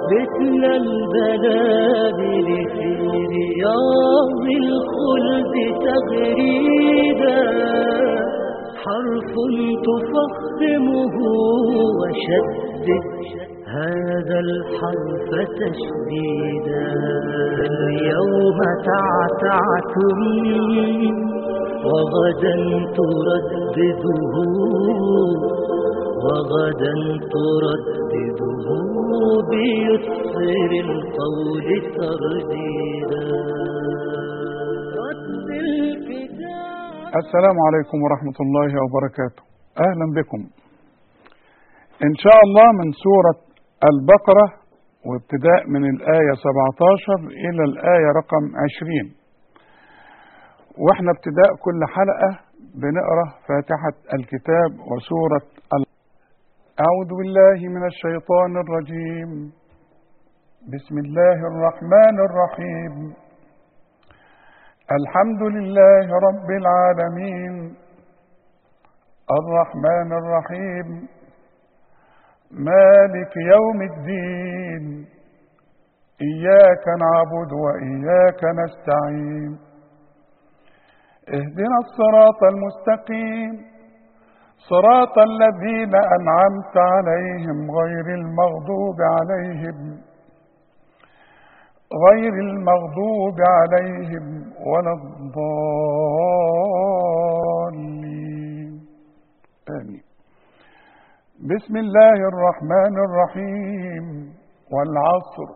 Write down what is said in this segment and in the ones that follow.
مثل البلابل في رياض الخلد تغريدا حرف تفخمه وشدد هذا الحرف تشديدا اليوم تعتعتم وغدا تردده وغدا تردده بيسر القول ترديدا رد الكتاب السلام عليكم ورحمة الله وبركاته أهلا بكم إن شاء الله من سورة البقرة وابتداء من الآية 17 إلى الآية رقم 20 وإحنا ابتداء كل حلقة بنقرأ فاتحة الكتاب وسورة ال... أعوذ بالله من الشيطان الرجيم بسم الله الرحمن الرحيم الحمد لله رب العالمين الرحمن الرحيم مالك يوم الدين إياك نعبد وإياك نستعين اهدنا الصراط المستقيم صراط الذين أنعمت عليهم غير المغضوب عليهم غير المغضوب عليهم ولا الضالين آمين بسم الله الرحمن الرحيم والعصر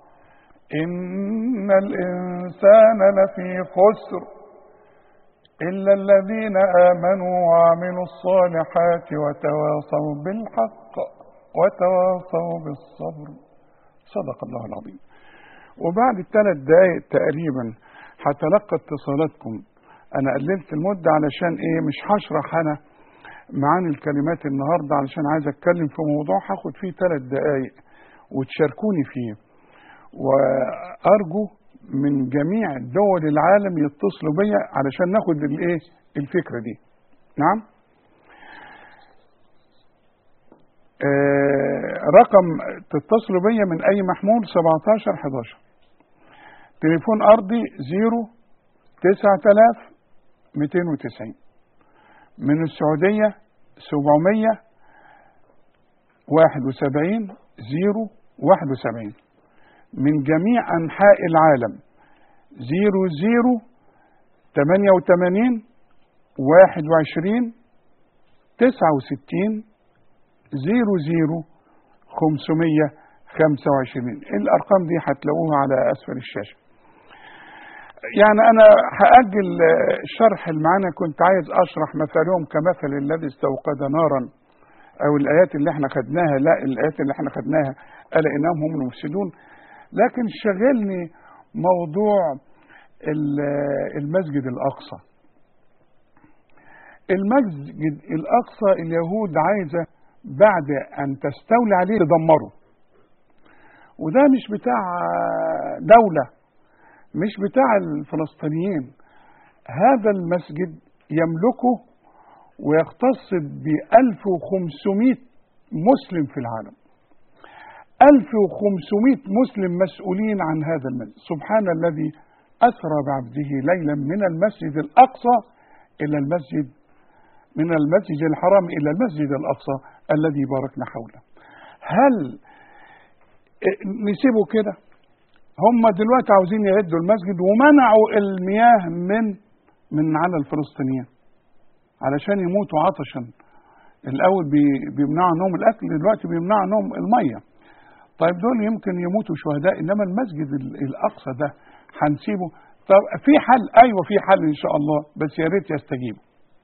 إن الإنسان لفي خسر إلا الذين آمنوا وعملوا الصالحات وتواصوا بالحق وتواصوا بالصبر صدق الله العظيم وبعد الثلاث دقايق تقريبا هتلقى اتصالاتكم انا قللت المده علشان ايه مش هشرح انا معاني الكلمات النهارده علشان عايز اتكلم في موضوع هاخد فيه ثلاث دقايق وتشاركوني فيه وارجو من جميع دول العالم يتصلوا بيا علشان ناخد الايه الفكره دي نعم آه رقم تتصلوا بيا من اي محمول 17 11 تليفون ارضي 0 9000 290 من السعودية 700 71 0 71 من جميع أنحاء العالم 00 88 21 69 00 525 الأرقام دي هتلاقوها على أسفل الشاشة يعني أنا هأجل الشرح المعنى كنت عايز أشرح مثلهم كمثل الذي استوقد نارا أو الآيات اللي احنا خدناها لا الآيات اللي احنا خدناها ألا إنهم هم المفسدون لكن شغلني موضوع المسجد الأقصى المسجد الأقصى اليهود عايزة بعد أن تستولي عليه تدمره وده مش بتاع دولة مش بتاع الفلسطينيين هذا المسجد يملكه ويقتصد ب 1500 مسلم في العالم 1500 مسلم مسؤولين عن هذا المسجد سبحان الذي أسرى بعبده ليلا من المسجد الأقصى إلى المسجد من المسجد الحرام إلى المسجد الأقصى الذي باركنا حوله هل نسيبه كده هم دلوقتي عاوزين يهدوا المسجد ومنعوا المياه من من على الفلسطينيين علشان يموتوا عطشا الاول بيمنعوا عنهم الاكل دلوقتي بيمنعوا عنهم الميه طيب دول يمكن يموتوا شهداء انما المسجد الاقصى ده هنسيبه طب في حل ايوه في حل ان شاء الله بس يا ريت يستجيبوا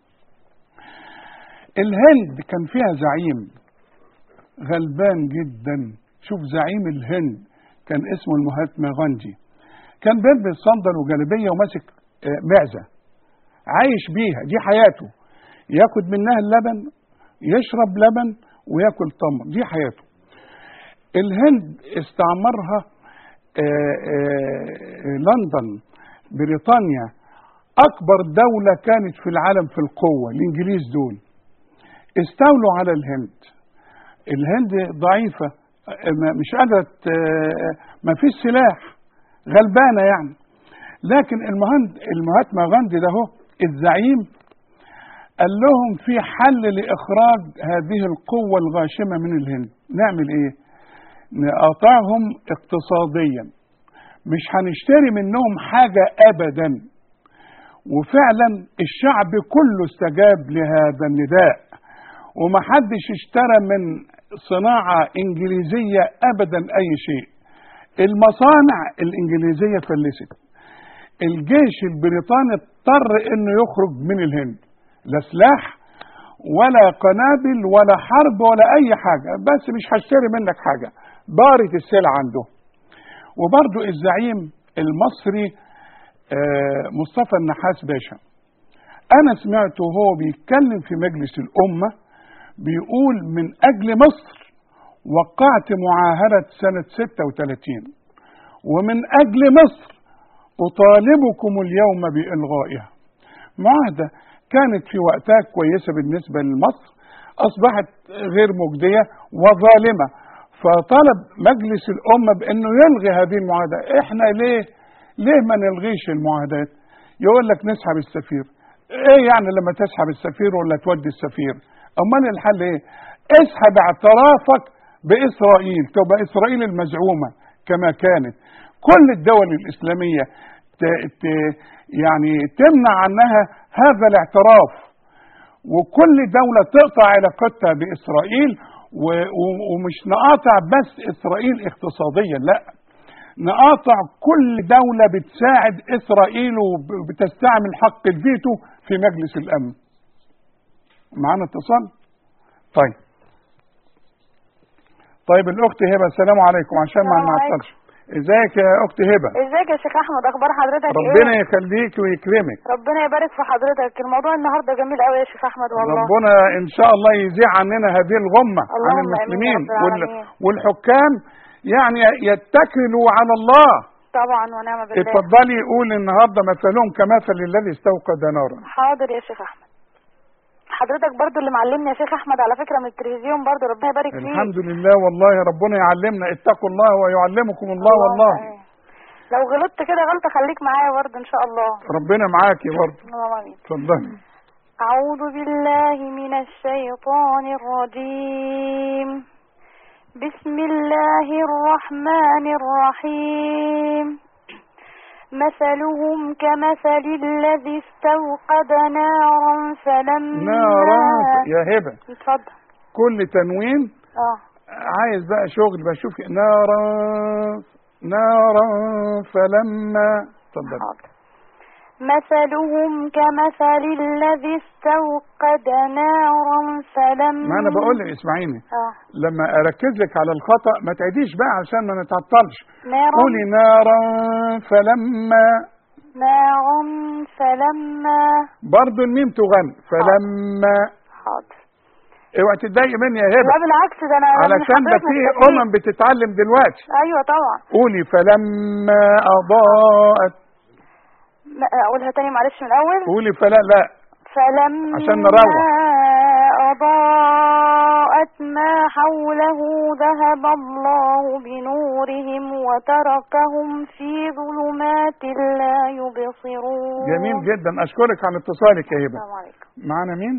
الهند كان فيها زعيم غلبان جدا شوف زعيم الهند كان اسمه المهاتما غاندي كان بيلبس صندل وجلابيه وماسك معزه عايش بيها دي حياته ياخد منها اللبن يشرب لبن وياكل تمر دي حياته الهند استعمرها آآ آآ لندن بريطانيا اكبر دوله كانت في العالم في القوه الانجليز دول استولوا على الهند الهند ضعيفه ما- مش قادره ت- ما فيش سلاح غلبانه يعني لكن المهند المهاتما غاندي ده هو الزعيم قال لهم في حل لاخراج هذه القوه الغاشمه من الهند نعمل ايه نقاطعهم اقتصاديا مش هنشتري منهم حاجه ابدا وفعلا الشعب كله استجاب لهذا النداء ومحدش اشترى من صناعة إنجليزية أبدا أي شيء المصانع الإنجليزية فلست الجيش البريطاني اضطر انه يخرج من الهند لا سلاح ولا قنابل ولا حرب ولا اي حاجة بس مش هشتري منك حاجة دارت السلع عنده وبرضو الزعيم المصري آه، مصطفى النحاس باشا انا سمعته وهو بيتكلم في مجلس الامه بيقول من اجل مصر وقعت معاهده سنه 36 ومن اجل مصر اطالبكم اليوم بالغائها معاهده كانت في وقتها كويسه بالنسبه لمصر اصبحت غير مجديه وظالمه فطلب مجلس الامه بانه يلغي هذه المعاهده احنا ليه ليه ما نلغيش المعاهدات يقول لك نسحب السفير ايه يعني لما تسحب السفير ولا تودي السفير امال الحل ايه اسحب اعترافك باسرائيل تبقى اسرائيل المزعومه كما كانت كل الدول الاسلاميه ت... ت... يعني تمنع عنها هذا الاعتراف وكل دولة تقطع علاقتها بإسرائيل و... و... ومش نقاطع بس إسرائيل اقتصاديا لا نقاطع كل دولة بتساعد إسرائيل وبتستعمل حق الفيتو في مجلس الأمن معانا اتصال طيب طيب الأخت هبة السلام عليكم عشان ما السلام عليكم. نعطلش ازيك يا أخت هبة ازيك يا شيخ احمد اخبار حضرتك ربنا ايه يخليك ويكرمك ربنا يبارك في حضرتك الموضوع النهارده جميل قوي يا شيخ احمد والله ربنا ان شاء الله يزيع عننا هذه الغمه عن اللهم المسلمين آمين يا رب وال- العالمين. والحكام يعني يتكلوا على الله طبعا ونعم بالله اتفضلي قول النهارده مثلهم كمثل الذي استوقد نارا حاضر يا شيخ احمد حضرتك برضو اللي معلمني يا شيخ احمد على فكره من التلفزيون برضو ربنا يبارك فيك الحمد لله والله ربنا يعلمنا اتقوا الله ويعلمكم الله والله آمين. لو غلطت كده غلطه خليك معايا برضو ان شاء الله ربنا معاكي برضه اللهم امين اتفضلي أعوذ بالله من الشيطان الرجيم بسم الله الرحمن الرحيم مثلهم كمثل الذي استوقد نارا فلما نارا يا هبه اتفضل كل تنوين اه عايز بقى شغل بشوف نارا نارا فلما اتفضلي حاضر مثلهم كمثل الذي استوقد نارا فلما ما انا بقول لك اسمعيني اه لما اركز لك على الخطا ما تعيديش بقى عشان ما نتعطلش نارا قولي نارا فلما نارا فلما برضو الميم تغن فلما حاضر اوعي تتضايقي مني يا لا هبه بالعكس ده انا أنا من علشان ده حضرتك في مستفيد. امم بتتعلم دلوقتي ايوه طبعا قولي فلما اضاءت لا، اقولها تاني معلش من الاول قولي فلا لا فلما عشان نروح. أضاءت ما حوله ذهب الله بنورهم وتركهم في ظلمات لا يبصرون جميل جدا اشكرك على اتصالك يا هبه السلام عليكم معانا مين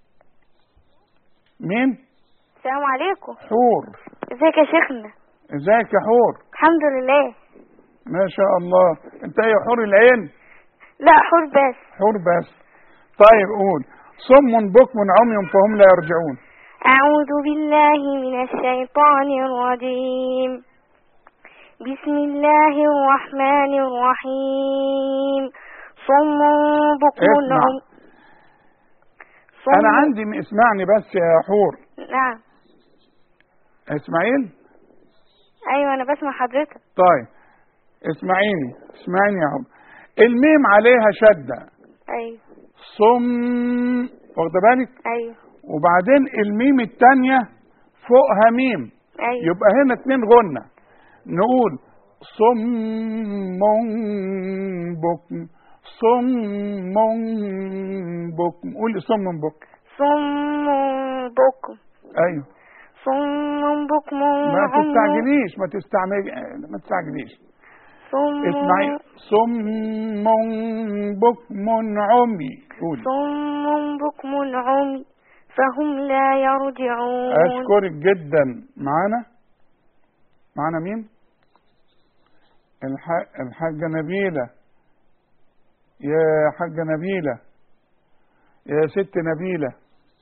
مين السلام عليكم حور ازيك يا شيخنا ازيك يا حور الحمد لله ما شاء الله انت يا حور العين لا حور بس حور بس طيب قول صم بكم عمي فهم لا يرجعون أعوذ بالله من الشيطان الرجيم بسم الله الرحمن الرحيم صم بكم اسمع. عم صم انا عندي اسمعني بس يا حور نعم اسماعيل أيوة أنا بسمع حضرتك طيب اسمعيني اسمعيني يا حور الميم عليها شدة أيوة صم واخد بالك أيوة وبعدين الميم التانية فوقها ميم أيوة يبقى هنا اتنين غنة نقول صم بكم صم بكم قولي صم بكم صم بكم ايوه صم بكم ما عمي تستعجليش ما تستعمل ما تستعجليش صم اسمعي صم بكم عمي قولي صم بكم عمي فهم لا يرجعون اشكرك جدا معانا معانا مين الح... الحاجة نبيلة يا حاجة نبيلة يا ست نبيلة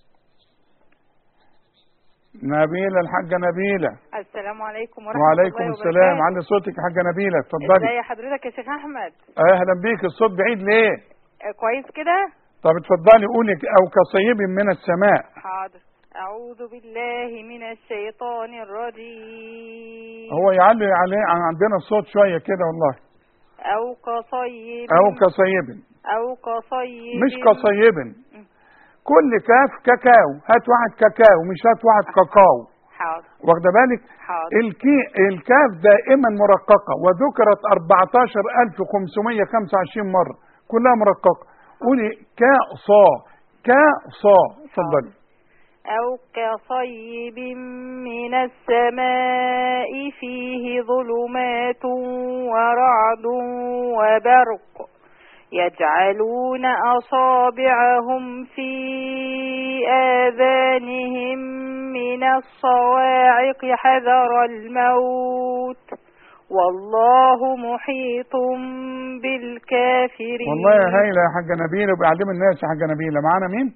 نبيلة الحاجة نبيلة السلام عليكم ورحمة وعليكم الله السلام وبركاته. علي صوتك يا حاجة نبيلة اتفضلي ازي حضرتك يا شيخ احمد اهلا بيك الصوت بعيد ليه آه، كويس كده طب اتفضلي قولي او كصيب من السماء حاضر اعوذ بالله من الشيطان الرجيم هو يعلي عليه عندنا الصوت شوية كده والله او كصيب او كصيب او كصيب مش كصيب كل كاف كاكاو هات واحد كاكاو مش هات واحد كاكاو حاضر واخده بالك حاضر الكي الكاف دائما مرققه وذكرت 14525 مره كلها مرققه قولي كا صا كا صا اتفضلي أو كصيب من السماء فيه ظلمات ورعد وبرق يجعلون أصابعهم في آذانهم من الصواعق حذر الموت والله محيط بالكافرين والله يا هايله يا حاجه نبيله وبيعلم الناس يا حاجه نبيله معانا مين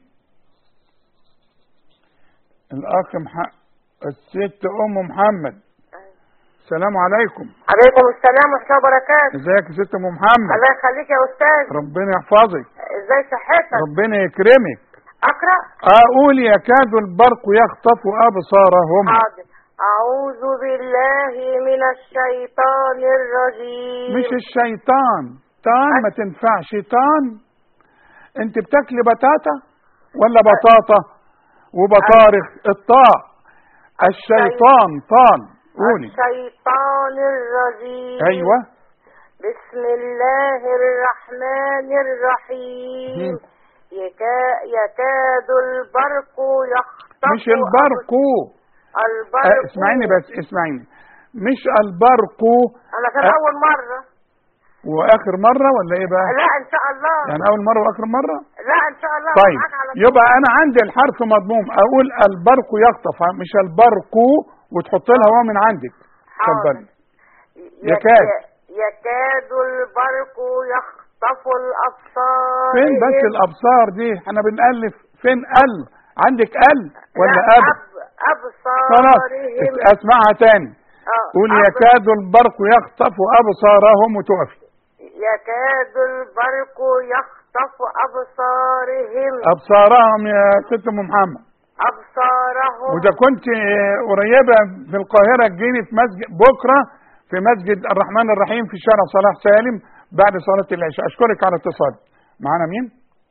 الاخ مح... الست ام محمد السلام عليكم عليكم السلام ورحمة الله وبركاته ازيك يا ست ام محمد الله يخليك يا أستاذ ربنا يحفظك ازاي صحتك ربنا يكرمك أقرأ اقول يكاد البرق يخطف ابصارهم حاضر أعوذ بالله من الشيطان الرجيم مش الشيطان طان ما تنفعش طان انت بتاكلي بطاطا ولا بطاطا وبطارخ الطاء الشيطان طان قولي الشيطان الرجيم ايوه بسم الله الرحمن الرحيم مم. يكا يكاد البرق يخطف مش البرق البرق اه اسمعيني بس اسمعيني مش البرق أنا كان اه. أول مرة واخر مره ولا ايه بقى لا إن شاء الله يعني اول مره واخر مره لا إن شاء الله طيب معاك على طول. يبقى انا عندي الحرف مضموم اقول البرق يخطف مش البرق وتحط لها هو من عندك اتفضلي يكاد. يك- يكاد البرق يخطف الأبصار فين بس الابصار دي احنا بنالف فين ال عندك ال ولا لا، اب أب... خلاص أبصارهم اسمعها تاني آه، قول أب- يكاد البرق يخطف ابصارهم وتقفي يكاد البرق يخطف أبصارهم ابصارهم يا ست ام محمد أبصارهم وده كنت آه، قريبه في القاهره تجيني في مسجد بكره في مسجد الرحمن الرحيم في شارع صلاح سالم بعد صلاه العشاء اشكرك على الاتصال معانا مين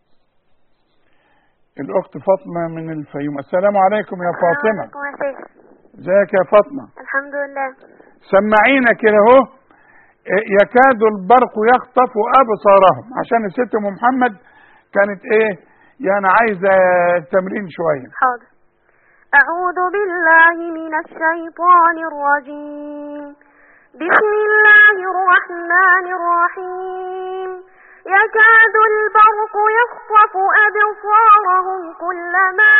الاخت فاطمه من الفيوم السلام عليكم يا فاطمه عليكم يا شيخ ازيك يا فاطمه الحمد لله سمعينا كده اهو إيه، يكاد البرق يخطف ابصارهم عشان الست ام محمد كانت ايه يعني عايزه تمرين شويه حاضر أعوذ بالله من الشيطان الرجيم بسم الله الرحمن الرحيم يكاد البرق يخطف أبصارهم كلما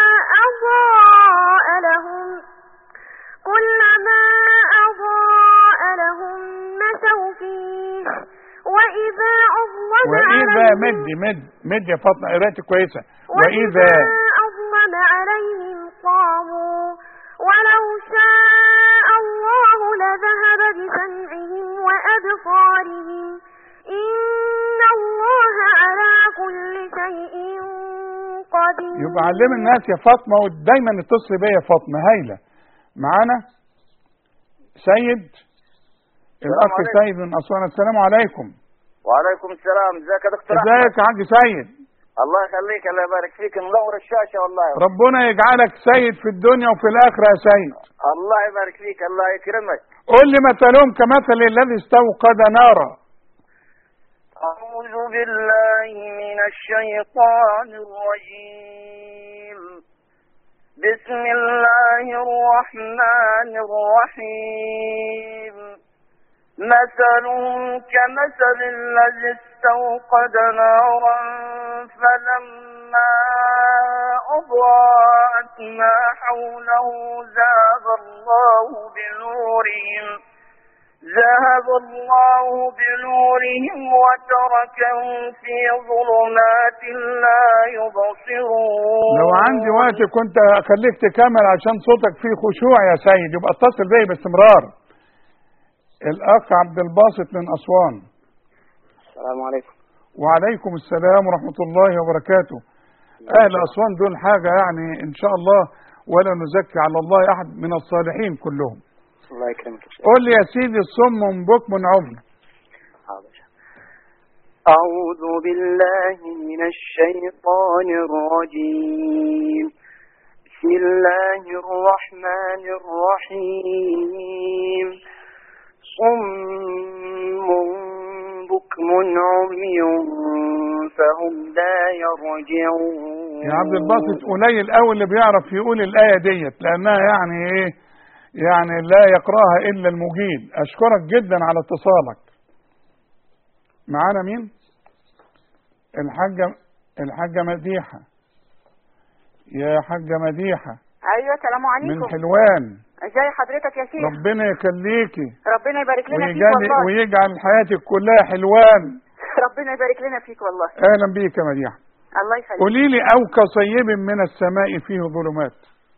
أضاء لهم كلما أضاء لهم مشوا فيه وإذا أظلم واذا عليهم مد مد مد يا فاطمه قراءتك كويسه وإذا واذا أظلم عليهم قاموا ولو شاء الله لذهب بسمعهم وأبصارهم إن الله على كل شيء قدير يبقى علم الناس يا فاطمه ودايما اتصلي بيا يا فاطمه هايله معانا سيد الاخ عليكم. سيد من اسوان السلام عليكم وعليكم السلام ازيك يا دكتور أحمد؟ ازيك يا حاج سيد الله يخليك الله يبارك فيك منور الشاشه والله ربنا يجعلك سيد في الدنيا وفي الاخره يا سيد الله يبارك فيك الله يكرمك قل لي مثلهم كمثل الذي استوقد نارا أعوذ بالله من الشيطان الرجيم بسم الله الرحمن الرحيم مثلهم كمثل الذي استوقد نارا فلما أضاءت ما حوله ذهب الله بنورهم ذهب الله بنورهم وتركهم في ظلمات لا يبصرون لو عندي وقت كنت اخليك تكمل عشان صوتك فيه خشوع يا سيد يبقى اتصل بيا باستمرار الاخ عبد الباسط من اسوان السلام عليكم وعليكم السلام ورحمة الله وبركاته أهل أسوان دول حاجة يعني إن شاء الله ولا نزكي على الله أحد من الصالحين كلهم الله يكرمك يا شيخ قول لي يا سيدي الصم بكم عمي حاضر أعوذ بالله من الشيطان الرجيم بسم الله الرحمن الرحيم صم بكم عمي فهم لا يرجعون يا عبد الباسط قليل قوي اللي بيعرف يقول الآية ديت لأنها يعني إيه يعني لا يقرأها إلا المجيد أشكرك جدا على اتصالك معانا مين الحاجة الحاجة مديحة يا حاجة مديحة ايوه السلام من عليكم حلوان ازي حضرتك يا شيخ ربنا يخليكي ربنا يبارك لنا فيك ويجعل, والله ويجعل حياتك كلها حلوان ربنا يبارك لنا فيك والله اهلا بيك يا مديحة الله يخليك قولي لي او كصيب من السماء فيه ظلمات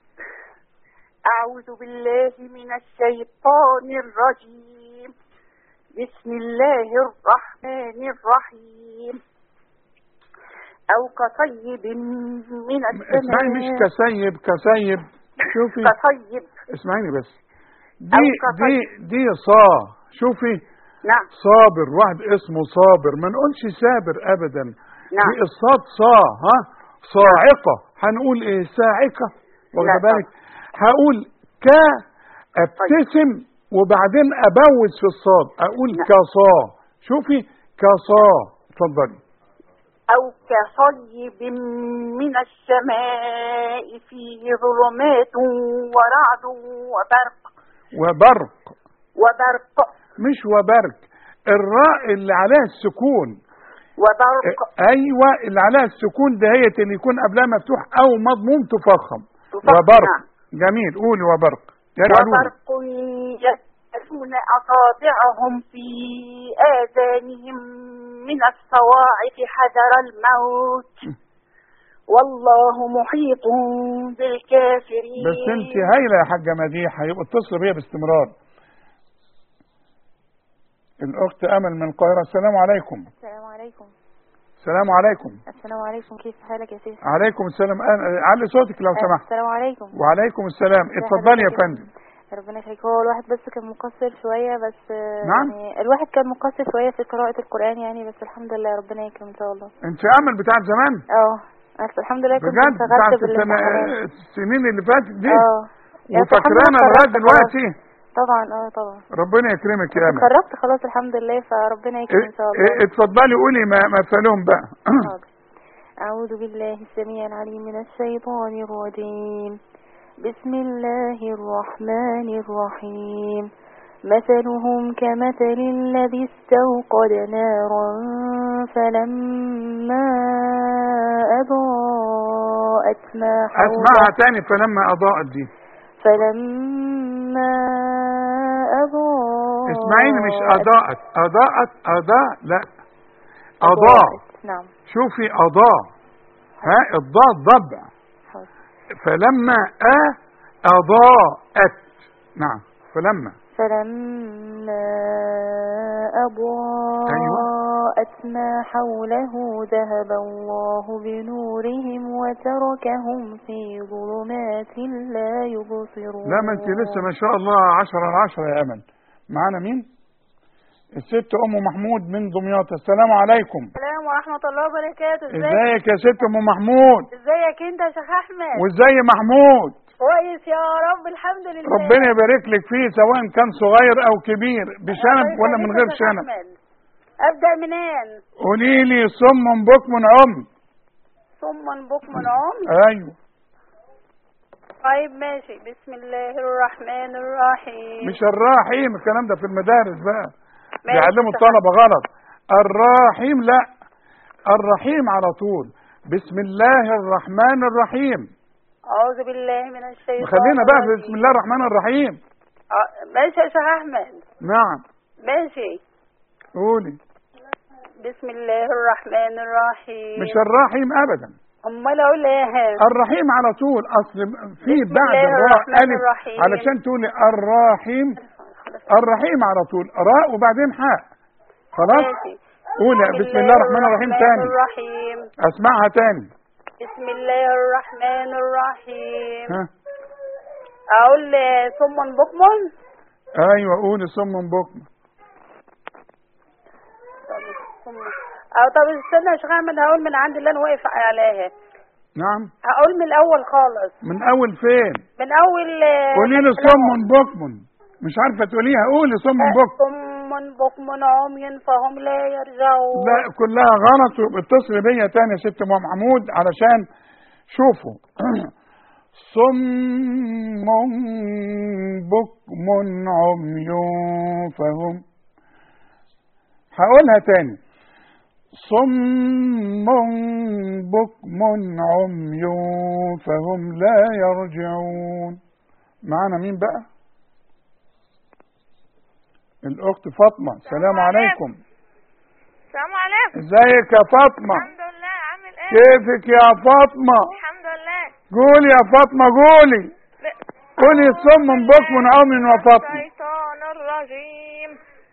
أعوذ بالله من الشيطان الرجيم بسم الله الرحمن الرحيم أو كصيب من اسمعي مش السماء كسيب كسيب شوفي كصيب اسمعي بس أو دي دي كصيب. دي صا شوفي نعم صابر واحد اسمه صابر ما نقولش سابر ابدا نعم. دي الصاد صا ها صاعقة هنقول ايه ساعقة واخد لا بالك هقول كا ابتسم وبعدين ابوز في الصاد اقول نعم. كصا شوفي كصا اتفضلي أو كصيب من السماء فيه ظلمات ورعد وبرق وبرق وبرق مش وبرك الراء اللي عليها السكون وبرق ايوه اللي عليها السكون دهيت اللي يكون قبلها مفتوح او مضموم تفخم تفخم، وبرق نعم. جميل قولي وبرق يجعلون وبرق يسألون أصابعهم في آذانهم من الصواعق حذر الموت والله محيط بالكافرين بس انت هايله يا حاجه مديحه يبقى اتصل بيا باستمرار الاخت امل من القاهره السلام عليكم السلام عليكم السلام عليكم السلام عليكم كيف حالك يا سيدي عليكم السلام أنا- علي صوتك لو سمحت السلام عليكم وعليكم السلام اتفضلي يا حضرتك؟ فندم ربنا يخليك هو الواحد بس كان مقصر شوية بس آه، نعم؟ يعني الواحد كان مقصر شوية في قراءة القرآن يعني بس الحمد لله ربنا يكرم إن شاء الله انت امل بتاعت زمان اه بس الحمد لله كنت بجد بتاعت انشغلت السنة بالامتحانات السنين اللي فاتت دي اه يعني الحمد وفاكرانا لله لغايه اتخرجت دلوقتي خلاص. طبعا اه طبعا ربنا يكرمك يا امل اتخرجت خلاص الحمد لله فربنا يكرم إيه- ان شاء إيه- الله اتفضلي قولي ما- مثلهم بقى حاضر. أعوذ بالله السميع العليم من الشيطان الرجيم بسم الله الرحمن الرحيم مثلهم كمثل الذي استوقد نارا فلما أضاءت ما اسمعها حوله تاني فلما اضاءت دي فلما أضاءت اسمعيني مش اضاءت اضاءت اضاء لا اضاء نعم شوفي اضاء ها الضاد ضبع حاضر. فلما أ أضاءت نعم فلما فلما أضاءت ما حوله ذهب الله بنورهم وتركهم في ظلمات لا يبصرون لا ما انت لسه ما شاء الله عشرة على عشرة يا امل معانا مين الست ام محمود من دمياط السلام عليكم السلام ورحمة الله وبركاته ازيك ازيك يا ست ام محمود ازيك انت يا شيخ احمد وازاي محمود كويس يا رب الحمد لله ربنا يبارك لك فيه سواء كان صغير او كبير بشنب الله ولا من يخليك غير يا شيخ شنب أحمد. ابدأ منين قولي لي صم بكم عم صم بكم عمي ايوه طيب ماشي بسم الله الرحمن الرحيم مش الراحيم الكلام ده في المدارس بقى ماشي، بيعلموا تمام. الطلبه غلط الراحيم لا الرحيم على طول بسم الله الرحمن الرحيم أعوذ بالله من الشيطان خلينا بقى في الرجيم. بسم الله الرحمن الرحيم آه، ماشي يا شيخ أحمد نعم ماشي قولي بسم الله الرحمن الرحيم مش الرحيم ابدا أمال أقول إيه الرحيم على طول اصل في بسم بعد الله الراء الرحمن الف الرحيم. علشان تقولي الرحيم الرحيم على طول راء وبعدين حاء خلاص ماشي قولي بسم الله الرحمن الرحيم تاني الرحيم اسمعها تاني بسم الله الرحمن الرحيم ها أقول ثم بكم ايوه قولي صم بكم ثم أو طب استنى يا شيخ أحمد هقول من عند اللي أنا واقف عليها نعم هقول من الأول خالص من اول فين من أول آه، قولي لي صم بكم مش عارفه تقوليها قولي صم بكم صم بكم عمي فهم لا يرجعون لا كلها غلط اتصل بيا تاني يا ست ام محمود علشان شوفوا صم بكم عمي فهم هقولها تاني صم بكم عمي فهم لا يرجعون معانا مين بقى الاخت فاطمه السلام عليكم السلام عليكم ازيك يا فاطمه الحمد لله عامل ايه كيفك يا فاطمه الحمد لله قولي يا فاطمه قولي قولي صم بكم عمي وفاطمه الشيطان الرجيم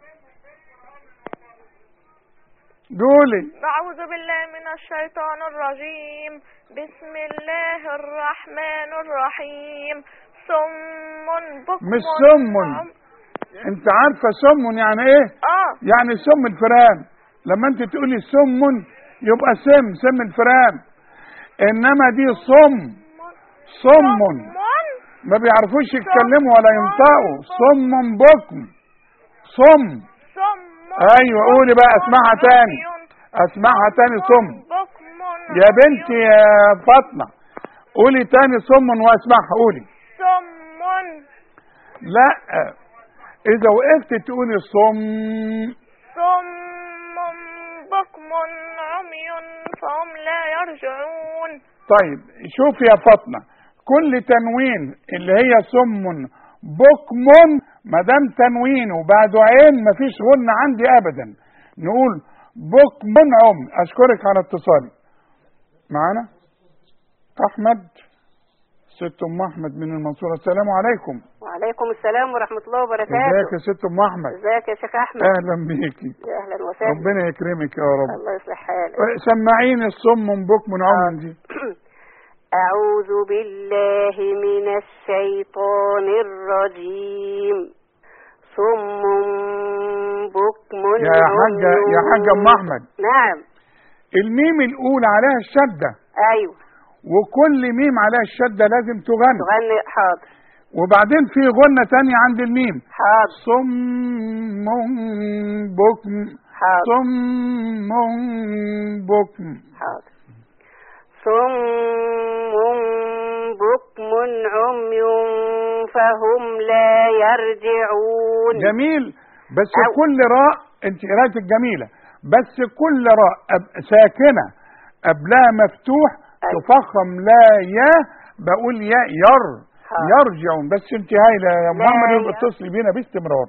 قولي أعوذ بالله من الشيطان الرجيم بسم الله الرحمن الرحيم صم بكم مش صم. عم- انت عارفه سم يعني ايه اه يعني سم الفئران لما انت تقولي سم يبقى سم سم الفئران انما دي صم صم ما بيعرفوش يتكلموا ولا ينطقوا صم بكم صم صم ايوه قولي بقى اسمعها تاني اسمعها تاني صم بكم يا بنتي يا فاطمه قولي تاني صم واسمعها قولي صم لا اذا وقفت تقولي صم صم بكم عمي فهم لا يرجعون طيب شوف يا فاطمه كل تنوين اللي هي سم بكم ما دام تنوين وبعده عين مفيش غنة عندي ابدا نقول بكم عم اشكرك على اتصالي معانا احمد ست ام احمد من المنصوره السلام عليكم وعليكم السلام ورحمة الله ازيك وبركاته يا ست ام احمد ازيك يا شيخ أحمد اهلا بيكي يا أهلا وسهلا ربنا يكرمك يا رب الله يصلح حالك سمعيني الصم بكم عم دي أعوذ بالله من الشيطان الرجيم صم بكم يا حاجة يا حاجة ام احمد نعم الميم الاولى عليها الشده أيوه وكل ميم عليها الشده لازم تغنى تغني حاضر وبعدين في غنة تانية عند الميم حاضر صم بكم حاضر صم بكم حاضر صم بكم عمي فهم لا يرجعون جميل بس أو- كل راء انت قرايتك جميلة بس كل راء أب- ساكنة قبلها مفتوح أيوة. تفخم لا يا بقول يا ير حاضر. يرجعون بس انت هايلة يا لا محمد يا- يبقى اتصلي بينا باستمرار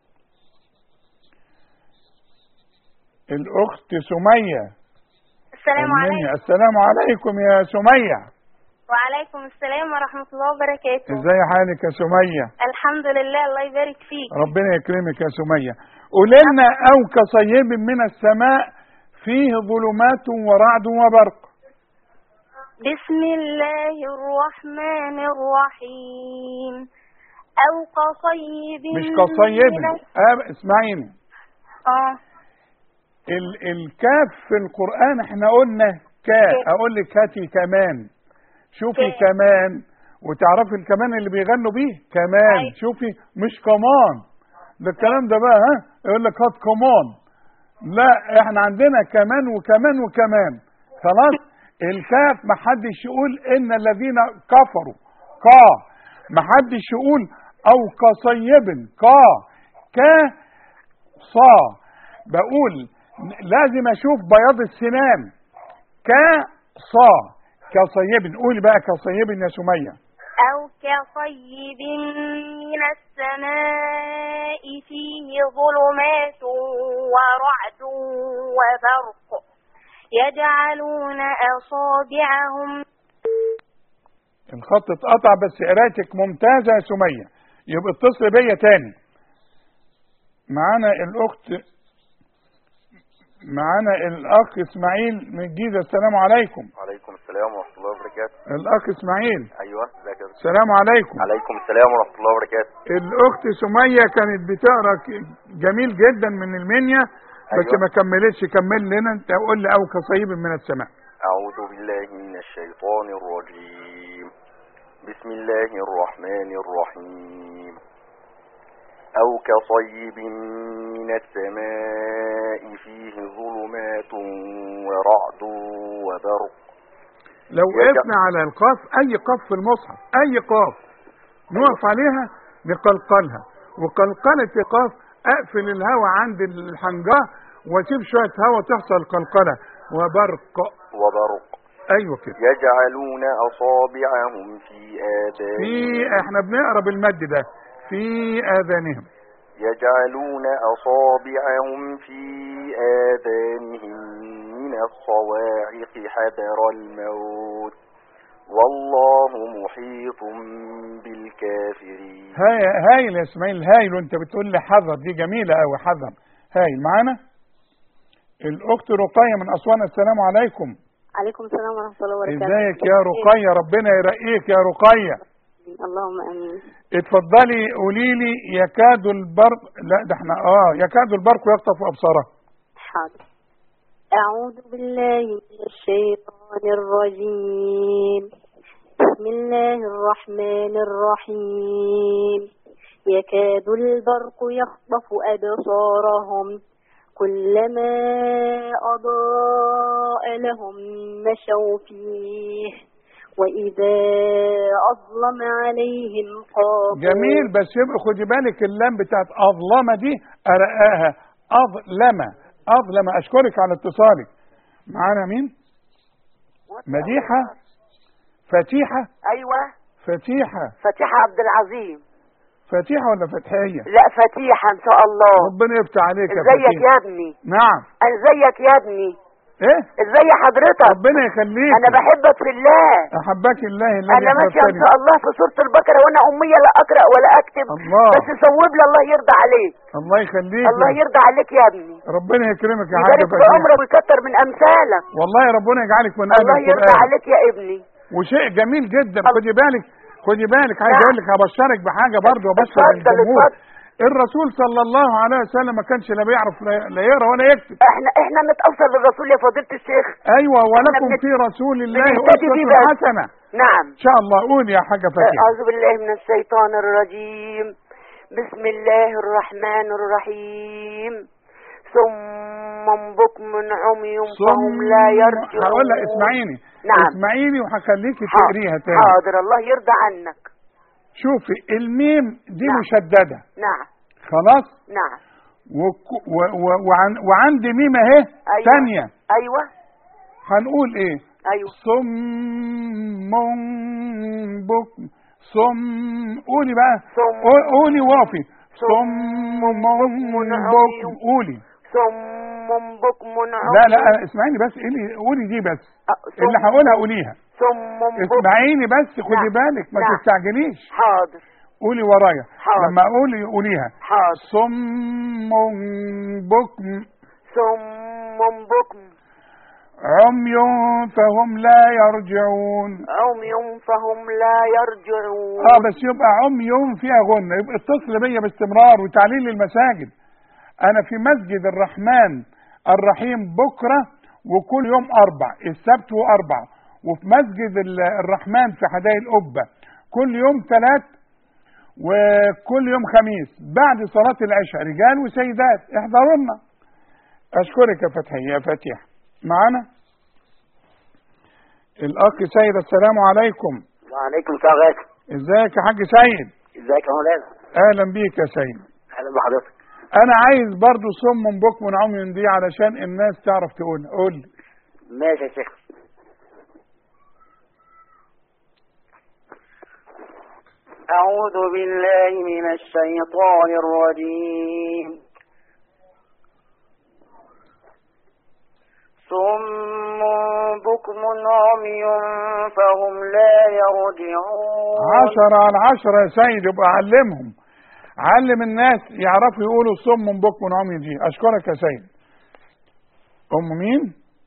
الأخت سمية السلام المنيا. عليكم السلام عليكم يا سمية وعليكم السلام ورحمة الله وبركاته ازاي حالك يا سمية الحمد لله الله يبارك فيك ربنا يكرمك يا سمية قول لنا أو كصيب من السماء فيه ظلمات ورعد وبرق بسم الله الرحمن الرحيم أو كصيب مش كصيب من الس- آه اسمعيني اه ال الكاف في القرآن احنا قلنا كا كاف. أقول لك هاتي كمان شوفي كاف. كمان وتعرفي الكمان اللي بيغنوا بيه كمان أيوة. شوفي مش كمان ده الكلام ده بقى ها يقول لك هات كمان لا احنا عندنا كمان وكمان وكمان خلاص الكاف ما حدش يقول ان الذين كفروا قا محدش يقول او كصيب قا كا صا بقول لازم اشوف بياض السنان كا صا كصيب قولي بقى كصيب يا سميه أو كصيب من السماء فيه ظلمات ورعد وبرق يجعلون أصابعهم الخط اتقطع بس قرايتك ممتازه يا سميه يبقى اتصل بيا تاني معانا الاخت معانا الاخ اسماعيل من الجيزه السلام عليكم وعليكم السلام ورحمة الله وبركاته الاخ اسماعيل أيوة ازيك يا دكتور؟ السلام عليكم عليكم السلام ورحمة الله وبركاته الاخت سميه كانت بتقرا ك- جميل جدا من المنيا بس أيوة. ما كملتش كمل لنا انت قول لي او كصيب من السماء أعوذ بالله من الشيطان الرجيم بسم الله الرحمن الرحيم أو كصيب من السماء فيه ظلمات ورعد وبرق لو يا وقفنا على القاف اي قاف في المصحف اي قاف نقف عليها نقلقلها وقلقلة القاف اقفل الهواء عند الحنجره واسيب شويه هواء تحصل قلقله وبرق وبرق ايوه كده يجعلون أصابعهم في في آذانهم احنا بنقرا بالمد ده في اذانهم يجعلون أصابعهم في آذانهم من الصواعق حذر الموت والله محيط بالكافرين هاي هايل يا اسماعيل هايل وانت بتقول لي حذر دي جميله قوي حذر هايل معانا الاخت رقيه من اسوان السلام عليكم عليكم السلام ورحمة الله وبركاته ازيك يا رقيه ربنا يرقيك يا رقيه اللهم امين اتفضلي قولي لي يكاد البرق لا ده احنا اه يكاد البرق يخطف ابصاره حاضر أعوذ بالله من الشيطان الرجيم بسم الله الرحمن الرحيم يكاد البرق يخطف أبصارهم كلما أضاء لهم مشوا فيه وإذا أظلم عليهم قاموا جميل بس يبقى خدي بالك اللام بتاعت اظلمه دي ارقاها اظلمه اظلمه اشكرك على اتصالك معانا مين مديحه فتيحه ايوه فتيحه فتيحة عبد العظيم فتيحه ولا فتحيه لا فتيحة ان شاء الله ربنا يفتح عليك يا ازيك فتيحه يا ابني نعم ازيك يا ابني ايه ازي حضرتك ربنا يخليك انا بحبك في الله احبك الله الذي انا ماشيه ان أحببتني. شاء الله في سوره البقره وانا اميه لا اقرا ولا اكتب الله. بس صوب لي الله يرضى عليك الله يخليك الله يرضى عليك يا ابني ربنا يكرمك يا حاجه يبارك في فتيحه عمرك ويكتر من امثالك والله ربنا يجعلك من اهل الله يرضى القران عليك يا ابني وشيء جميل جدا خدي بالك خدي بالك عايز نعم. اقول لك هبشرك بحاجه برضه وابشر اتفضل، الجمهور اتفضل. الرسول صلى الله عليه وسلم ما كانش لا بيعرف لا- لا يقرا ولا يكتب احنا احنا نتأثر بالرسول يا فضيله الشيخ ايوه ولكم بنت- في رسول الله بنهتدي بيه اسوه بس. حسنه نعم ان شاء الله قول يا حاجه فتيحه أعوذ بالله من الشيطان الرجيم بسم الله الرحمن الرحيم ثم بكم عمي فهم لا يرجعون هقول لك اسمعيني نعم. اسمعيني وهخليكي حاضر. تقريها تاني حاضر الله يرضى عنك شوفي الميم دي نعم. مشدده نعم خلاص نعم وك- و- و- وعن وعندي ميم اهي أيوة. ثانيه أيوة هنقول ايه أيوة صم بكم صم قولي بقى صم. قو- قولي وافي صم صم بكم بكم قولي ثم بكم عمي لا لا أنا- اسمعيني بس قولي قولي دي بس أه، اللي صم- هقولها قوليها ثم بكم اسمعيني بس خدي نعم. بالك ما نعم. تستعجليش حاضر قولي ورايا حاضر. لما اقولي قوليها حاضر صم بكم ثم بكم عمي فهم لا يرجعون عمي فهم لا يرجعون اه بس يبقى عمي فيها غنة يبقى اتصل بيا باستمرار وتعليل المساجد انا في مسجد الرحمن الرحيم بكرة وكل يوم اربع السبت واربع وفي مسجد ال- الرحمن في حدائق القبة كل يوم ثلاث وكل يوم خميس بعد صلاة العشاء رجال وسيدات احضروا لنا اشكرك يا فتحي يا فتيح معانا الاخ سيد السلام عليكم وعليكم السلام ازيك يا حاج سيد ازيك يا مولانا اهلا بيك يا سيد اهلا بحضرتك انا عايز برضو صم بكم عمي دي علشان الناس تعرف تقول قول لي ماشي يا شيخ أعوذ بالله من الشيطان الرجيم صم بكم عمي فهم لا يرجعون عشرة على عشرة يا سيد يبقى علمهم علم الناس يعرفوا يقولوا صم بكم عمي دي اشكرك يا سيد ام مين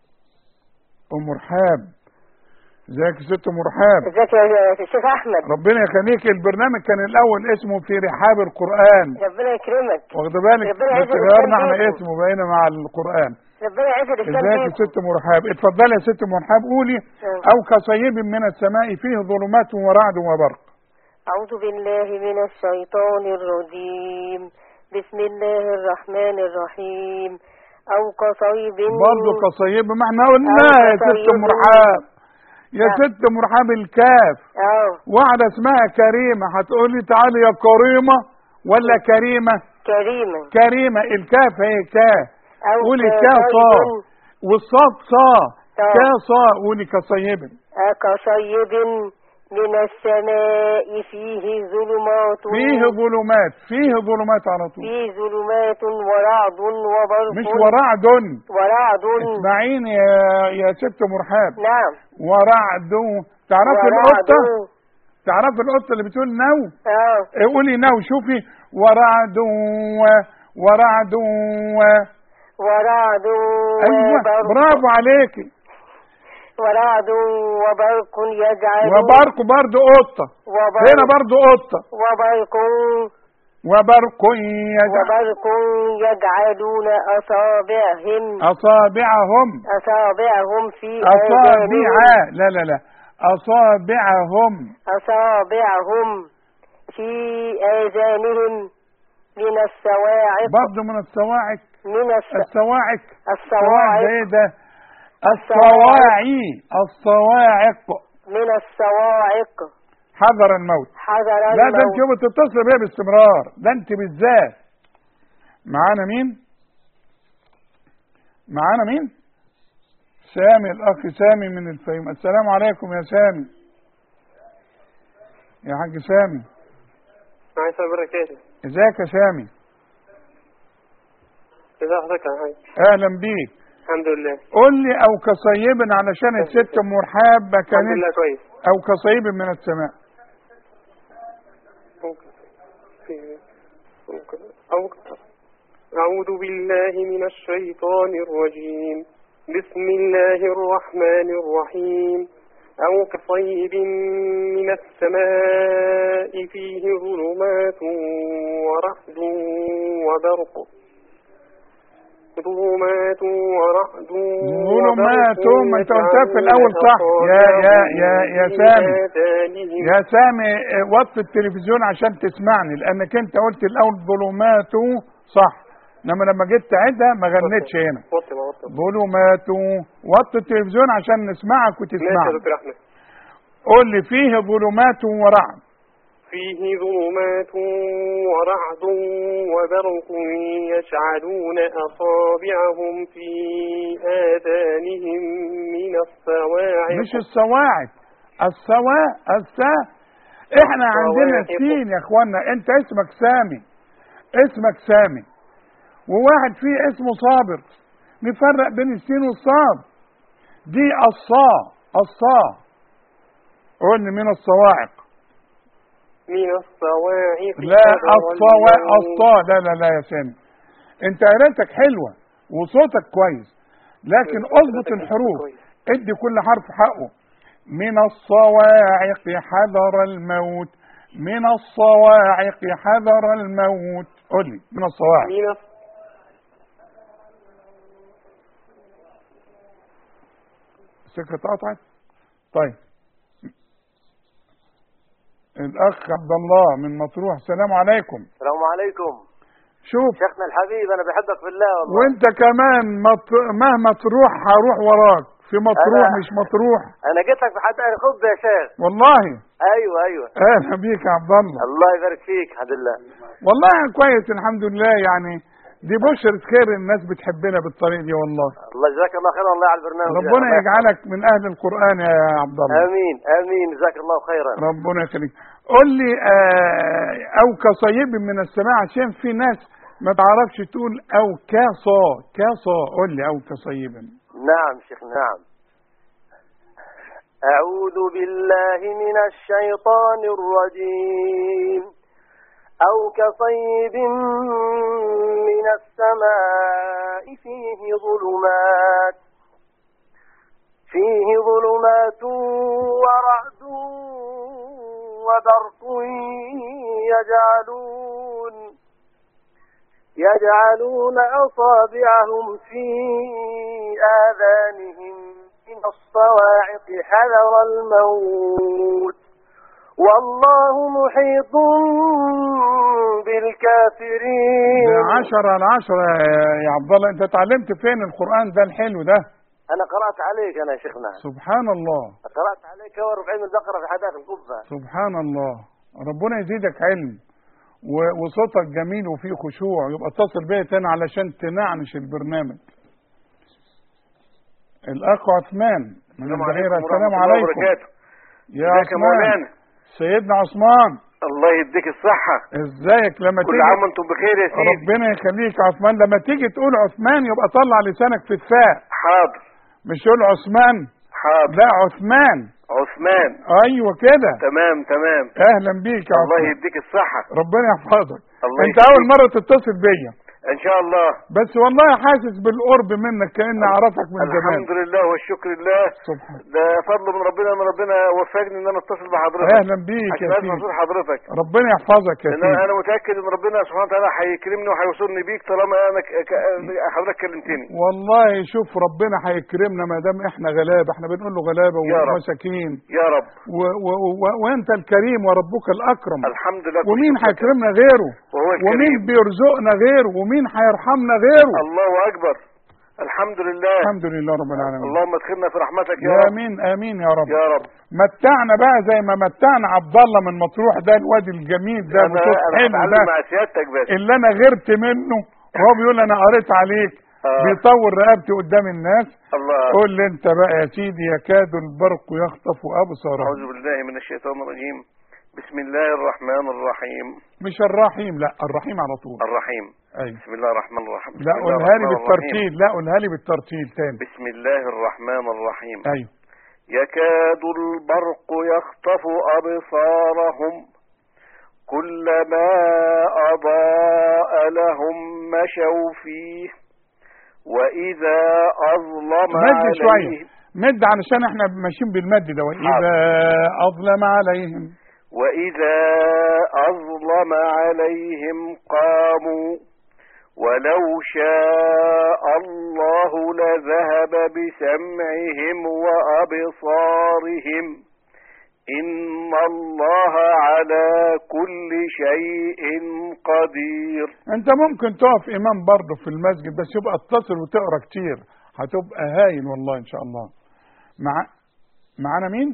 ام رحاب ازيك يا ست ام رحاب ازيك يا شيخ احمد ربنا يخليك البرنامج كان الاول اسمه في رحاب القران ربنا يكرمك واخد بالك ربنا بس يعزك غيرنا احنا ويسلمك. اسمه بقينا مع القران ربنا يعزك ازيك يا الاسلام ست ام رحاب اتفضلي يا ست ام رحاب قولي او كصيب من السماء فيه ظلمات ورعد وبرق أعوذ بالله من الشيطان الرجيم بسم الله الرحمن الرحيم أو كصيب برضه كصيب ما احنا قلناها يا ست كصيب. ام رحاب يا نعم. ست ام رحاب الكاف اه واحدة اسمها كريمة هتقولي تعالي يا كريمة ولا كريمة كريما كريمة الكاف هي كاف أو قولي كا صا كصيب والصاد صا صا. كا صا قولي كصيب آه، كصيب من السماء فيه ظلمات فيه ظلمات فيه ظلمات على طول فيه ظلمات ورعد وبرق مش ورعد ورعد اسمعيني يا يا ست مرحاب نعم ورعد تعرفي ورعد القطة تعرفي القطة اللي بتقول نو اه قولي نو شوفي ورعد و- ورعد و- ورعد ايوه وبرق برافو عليكي ورعد وبرق يجعل وبرق برضو قطة وبرق هنا برضو قطة وبرق وبرق يجعل وبرق يجعلون أصابعهم أصابعهم أصابعهم في أصابع آذانهم لا لا لا أصابعهم أصابعهم في آذانهم من الصواعق برضو من الصواعق من الص... الصواعق الصواعق الصواعق ده ايه ده الصواعي الصواعق من الصواعق حذر الموت حذر لا ده انت الموت يوم تتصل بيها باستمرار ده انت بالذات معانا مين معانا مين سامي الاخ سامي من الفيوم السلام عليكم يا سامي يا حاج سامي معي بركاته ازيك يا سامي ازي حضرتك يا حاج اهلا بيك الحمد لله قول لي او كصيب علشان الست ام رحاب ما الحمد كانت لله كويس او كصيب من السماء ممكن في- ممكن أو أعوذ بالله من الشيطان الرجيم بسم الله الرحمن الرحيم أو كصيب من السماء فيه ظلمات ورعد وبرق ظلمات ورعد ظلمات ما انت قلتها في الاول صح يا يا يا يا سامي يا سامي اه، وطي التلفزيون عشان تسمعني لانك انت قلت الاول ظلمات صح انما لما جيت تعيدها ما غنيتش هنا وطي ما وطي ظلمات وطي التلفزيون عشان نسمعك ماشي يا وتسمعني دكتور أحمد قول لي فيه ظلمات ورعد فيه ظلمات ورعد وبرق يشعلون أصابعهم في آذانهم من الصواعق مش الصواعق السواء السا احنا عندنا الصواعق. السين يا اخوانا انت اسمك سامي اسمك سامي وواحد فيه اسمه صابر نفرق بين السين والصاد دي الصا الصا قلنا من الصواعق من الصواعق لا حذر الصواء الموت. الصا لا لا لا يا سامي انت قراءتك حلوه وصوتك كويس لكن اضبط الحروف ادي كل حرف حقه من الصواعق حذر الموت من الصواعق حذر الموت قول لي من الصواعق من الص- السكة اتقطعت طيب الاخ عبد الله من مطروح السلام عليكم السلام عليكم شوف شيخنا الحبيب انا بحبك في الله والله وانت كمان مط... مهما تروح هروح وراك في مطروح أنا- مش مطروح انا جيت لك في حدائق القبه يا شيخ والله ايوه ايوه اهلا بيك يا عبد الله الله يبارك فيك الحمد لله والله كويس الحمد لله يعني دي بشرة خير الناس بتحبنا بالطريقة دي والله الله جزاك الله خيرا الله على البرنامج ربنا الله يجعلك من اهل القرآن يا عبد الله امين امين جزاك الله خيرا ربنا يخليك قول لي آه او كصيب من السماء عشان في ناس ما تعرفش تقول او كصا كصا قول لي او كصيب نعم شيخ نعم أعوذ بالله من الشيطان الرجيم أو كصيب من السماء فيه ظلمات فيه ظلمات ورعد وبرق يجعلون يجعلون أصابعهم في آذانهم من الصواعق حذر الموت والله محيط بالكافرين ده عشرة على عشرة يا- يا عبد الله انت اتعلمت فين القرآن ده الحلو ده أنا قرأت عليك أنا يا شيخنا سبحان الله قرأت عليك وربعين من البقرة في حدائق القبة سبحان الله ربنا يزيدك علم و- وصوتك جميل وفيه خشوع يبقى اتصل بيا تاني علشان تنعنش البرنامج الاخ عثمان من البحيرة السلام عليكم يا ازيك يا عثمان مولانا سيدنا عثمان الله يديك الصحة ازيك لما كل تيجي عام وانتم بخير يا سيدي ربنا يخليك يا عثمان لما تيجي تقول عثمان يبقى طلع لسانك في الفاء حاضر مش تقول عثمان حاضر لا عثمان عثمان ايوه كده تمام تمام اهلا بيك يا الله عثمان يديك الصحة ربنا يحفظك الله انت يخليك. اول مره تتصل بيا ان شاء الله بس والله حاسس بالقرب منك كاني اعرفك من زمان الحمد لله والشكر لله سبحان ده فضل من ربنا ان ربنا وفقني ان انا اتصل بحضرتك اهلا بيك عشان يا اسمع سيدي صوت حضرتك ربنا يحفظك يا لان سيدي انا متاكد ان ربنا سبحانه وتعالى هيكرمني وهيوصلني بيك طالما انا ك... ك... حضرتك كلمتني والله شوف ربنا هيكرمنا ما دام احنا غلابه احنا بنقول له غلابه يا رب. ومساكين يا رب و و و وانت الكريم وربك الاكرم الحمد لله ومين هيكرمنا غيره وهو الكريم. ومين بيرزقنا غيره ومين هيرحمنا غيره الله اكبر الحمد لله الحمد لله رب العالمين اللهم ادخلنا في رحمتك يا يا رب امين امين يا رب يا رب متعنا بقى زي ما متعنا عبد الله من مطروح ده الواد الجميل ده انا بصوت انا حلو هتعلم ده مع سيادتك بس اللي انا غرت منه وهو بيقول انا قريت عليك آه. بيطور رقبتي قدام الناس الله قول لي انت بقى يا سيدي يكاد البرق يخطف ابصارهم أعوذ بالله من الشيطان الرجيم بسم الله الرحمن الرحيم مش الرحيم لا الرحيم على طول الرحيم ايوه بسم الله الرحمن الرحيم بسم لا الله قولها لي الرحمن بالترتيل لا قولها لي بالترتيل تاني الرحيم. بسم الله الرحمن الرحيم ايوه يكاد البرق يخطف أبصارهم كلما أضاء لهم مشوا فيه وإذا أظلم مد شويه عليهم مد علشان احنا ماشيين بالمد ده واذا اظلم عليهم وإذا أظلم عليهم قاموا ولو شاء الله لذهب بسمعهم وأبصارهم إن الله على كل شيء قدير انت ممكن تقف امام برضه في المسجد بس يبقى اتصل وتقرا كتير هتبقى هايل والله ان شاء الله مع معانا مين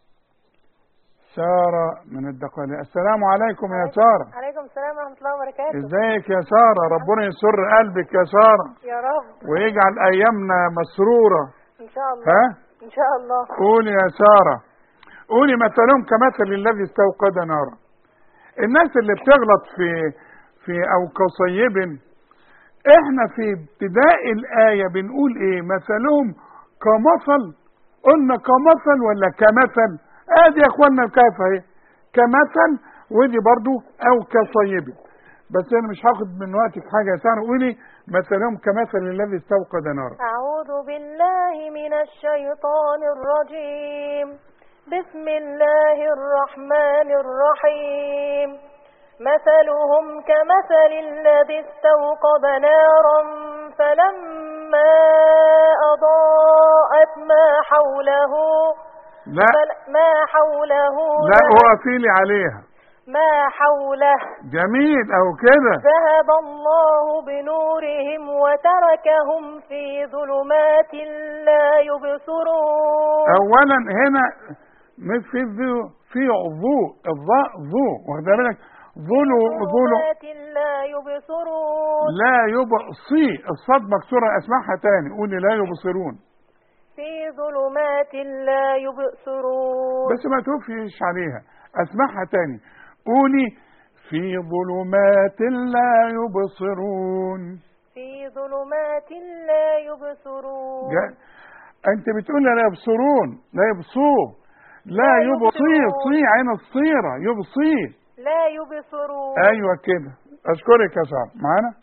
سارة من الدقالية السلام عليكم يا سارة عليكم السلام ورحمة الله وبركاته ازيك يا سارة ربنا يسر قلبك يا سارة يا رب ويجعل ايامنا مسرورة إن شاء الله ها إن شاء الله قولي يا سارة قولي مثلهم كمثل الذي استوقد نارا الناس اللي بتغلط في في او كصيب احنا في ابتداء الآية بنقول ايه مثلهم كمثل قلنا كمثل ولا كمثل ادي يا اخوانا الكاف اهي كمثل ودي برضو او كصيب بس انا مش هاخد من وقتك حاجة يا سارة قولي مثلهم كمثل الذي استوقد نارا أعوذ بالله من الشيطان الرجيم بسم الله الرحمن الرحيم مثلهم كمثل الذي استوقد نارا فلما أضاءت ما حوله لا فل- ما حوله لا وقفي لي عليها ما حوله جميل او كده ذهب الله بنورهم وتركهم في ظلمات لا يبصرون اولا هنا مش في ذو في ضوء الضاء ضوء واخد بالك ظلو ظلو ظلمات لا يبصرون لا يبصي الصاد مكسوره اسمعها تاني قولي لا يبصرون في ظلمات لا يبصرون بس ما توفيش عليها اسمعها تاني قولي في ظلمات لا يبصرون في ظلمات لا يبصرون جا... انت بتقول لا يبصرون لا يبصوه لا لا يبصي يبصرون. صي عين الصيرة يبصي لا يبصرون ايوه كده اشكرك يا سعد معانا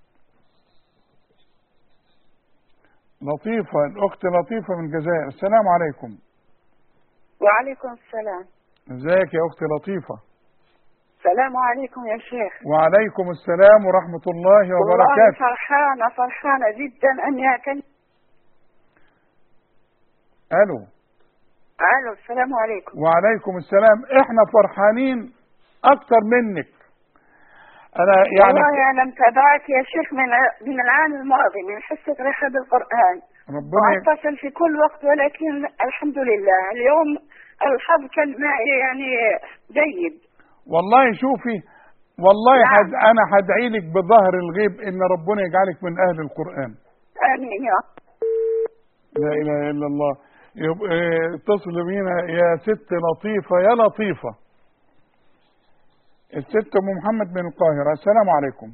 لطيفة الاخت لطيفة من الجزائر السلام عليكم وعليكم السلام ازيك يا اختي لطيفة السلام عليكم يا شيخ وعليكم السلام ورحمة الله والله وبركاته فرحانة فرحانة جدا أني أكلم الو ألو السلام عليكم وعليكم السلام احنا فرحانين اكتر منك انا يعني والله أنا متابعك يا شيخ من ع- من العام الماضي من حصة رحاب القرآن ربنا وأتصل في كل وقت ولكن الحمد لله اليوم الحظ كان معي يعني جيد والله شوفي والله نعم. حد انا هدعي لك بظهر الغيب ان ربنا يجعلك من اهل القران آمين يا لا اله الا الله يبقى اه، اتصل بينا يا ست لطيفه يا لطيفه الست ام محمد من القاهره السلام عليكم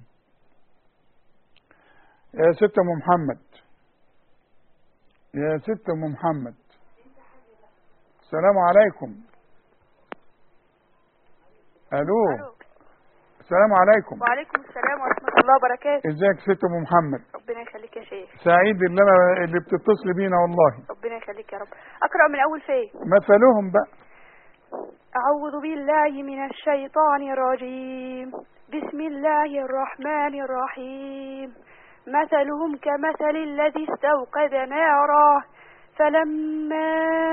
يا ست ام محمد يا ست ام محمد السلام عليكم الو السلام عليكم وعليكم السلام ورحمة الله وبركاته ازيك ست ام محمد ربنا يخليك يا شيخ سعيد اللي انا اللي بتتصل بينا والله ربنا يخليك يا رب أقرأ من أول فين مثلهم بقى أعوذ بالله من الشيطان الرجيم بسم الله الرحمن الرحيم مثلهم كمثل الذي استوقد نارا فلما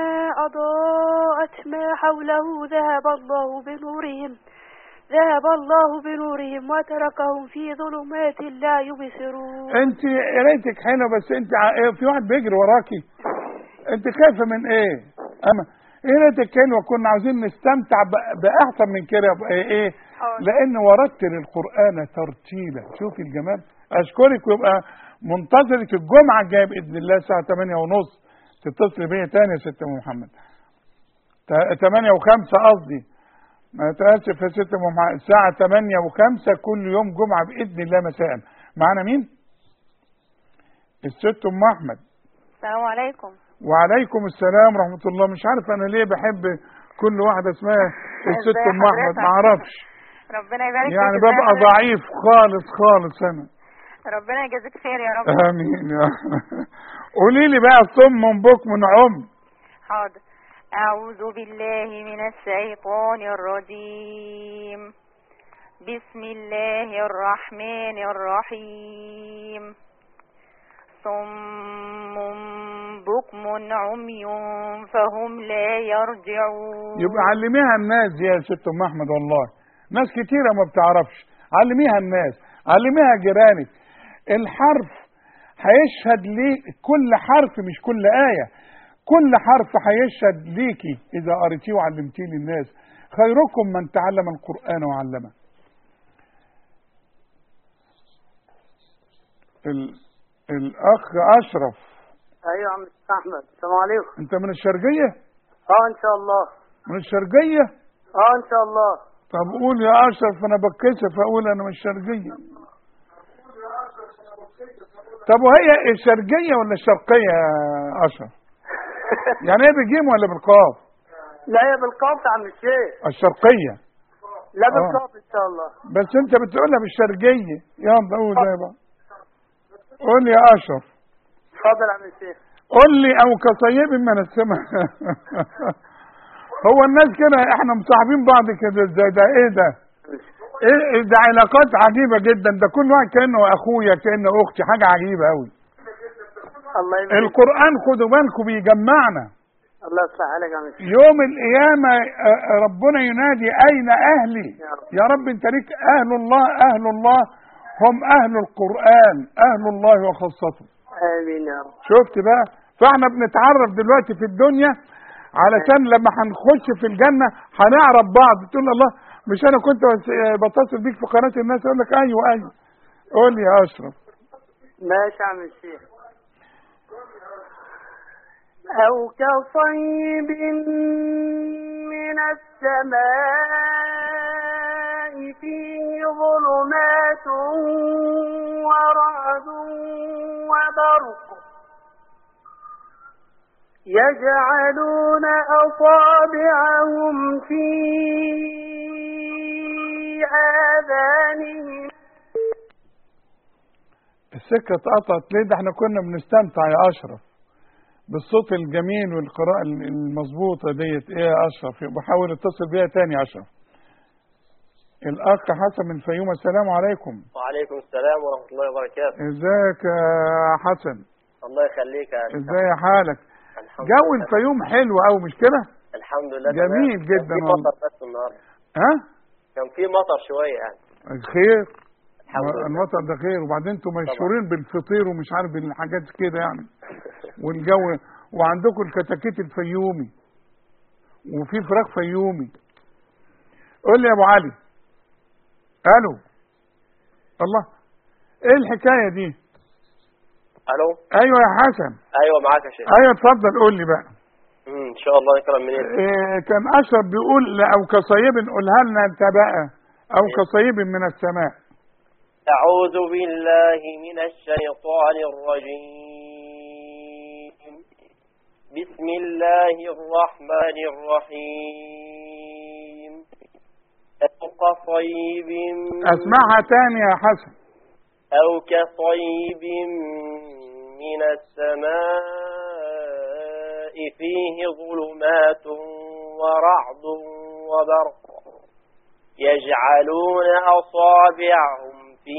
أضاءت ما حوله ذهب الله بنورهم ذهب الله بنورهم وتركهم في ظلمات لا يبصرون انت قرايتك حلوه بس انت ع- في واحد بيجري وراكي انت خايفه من ايه اما قرايتك حلوه كنا عاوزين نستمتع ب- باحسن من كده يبقى ايه لان ورتل القران ترتيلا شوفي الجمال اشكرك ويبقى منتظرك الجمعه الجايه باذن الله الساعه 8 ونص تتصل بيا تاني يا ست ام محمد 8 و5 قصدي ما تاسف يا ست ام محمد الساعه 8 و5 كل يوم جمعه باذن الله مساء معانا مين الست ام احمد السلام عليكم وعليكم السلام ورحمه الله مش عارف انا ليه بحب كل واحده اسمها الست ازاي ام احمد حضرتك؟ ما اعرفش ربنا يبارك فيك يعني ازاي ببقى حضرتك؟ ضعيف خالص خالص انا ربنا يجازيك خير يا رب امين يا قولي لي بقى صم بكم عم حاضر أعوذ بالله من الشيطان الرجيم بسم الله الرحمن الرحيم صم بكم عمي فهم لا يرجعون يبقى علميها الناس يا ست ام احمد والله ناس كتيره ما بتعرفش علميها الناس علميها جيرانك الحرف هيشهد لي كل حرف مش كل آية كل حرف هيشهد ليكي إذا قريتيه وعلمتيه للناس خيركم من تعلم القرآن وعلمه ال... الأخ أشرف ايوه يا عم احمد السلام عليكم أنت من الشرقية اه ان شاء الله من الشرقية اه ان شاء الله طب قول يا أشرف أنا بتكسف أقول أنا من الشرقية طب وهي الشرقية ولا الشرقية يا أشرف يعني ايه بالجيم ولا بالقاف لا يا بالقاف يا عم الشيخ الشرقية لا آه. بالقاف ان شاء الله بس انت بتقولها بالشرقية يلا قول زي بقى قول لي يا اشرف اتفضل يا عم الشيخ قول لي او كطيب من السماء هو الناس كده احنا مصاحبين بعض كده ازاي ده ايه ده ايه ده علاقات عجيبة جدا ده كل واحد كأنه اخويا كأنه اختي حاجة عجيبة قوي الله يبارك القرآن خدوا بالكم بيجمعنا الله يصلح عليك يا عم الشيخ يوم القيامة آه، آه، ربنا ينادي أين أهلي يا رب أنت ليك أهل الله أهل الله هم أهل القرآن أهل الله وخاصته امين يا رب شفت بقى فاحنا بنتعرف دلوقتي في الدنيا علشان لما هنخش في الجنة هنعرف بعض تقول الله مش أنا كنت بس- بتصل بيك في قناة الناس أقول لك أيوه أيوه قول لي يا أشرف ماشي يا عم الشيخ أو كصيب من السماء فيه ظلمات ورعد وبرق يجعلون أصابعهم في آذانهم السكة اتقطعت ليه ده احنا كنا بنستمتع يا أشرف بالصوت الجميل والقراءة المظبوطة ديت ايه يا أشرف بحاول اتصل بيها تاني يا أشرف الأخ حسن من الفيوم السلام عليكم وعليكم السلام ورحمة الله وبركاته ازيك يا حسن الله يخليك يا أستاذ. ازاي حالك الحمد جو لله. الفيوم حلو قوي مش كده الحمد لله جميل تمام. جدا كان في والله. مطر بس النهارده ها كان في مطر شوية يعني خير الحمد لله. المطر ده خير وبعدين انتوا مشهورين بالفطير ومش عارف بالحاجات كده يعني والجو وعندكم الكتاكيت الفيومي وفي فراخ فيومي قول لي يا ابو علي الو الله ايه الحكايه دي ألو ايوه يا حسن أيوة معاك يا شيخ ايوه اتفضل قول لي بقى مم، إن شاء الله نكرم منين إيه كان اشرف بيقول او كصيب قولها لنا انت بقى او كصيب من السماء أعوذ بالله من الشيطان الرجيم بسم الله الرحمن الرحيم أو كصيب اسمعها تاني يا حسن أو كصيب من السماء فيه ظلمات ورعد وبرق يجعلون أصابعهم في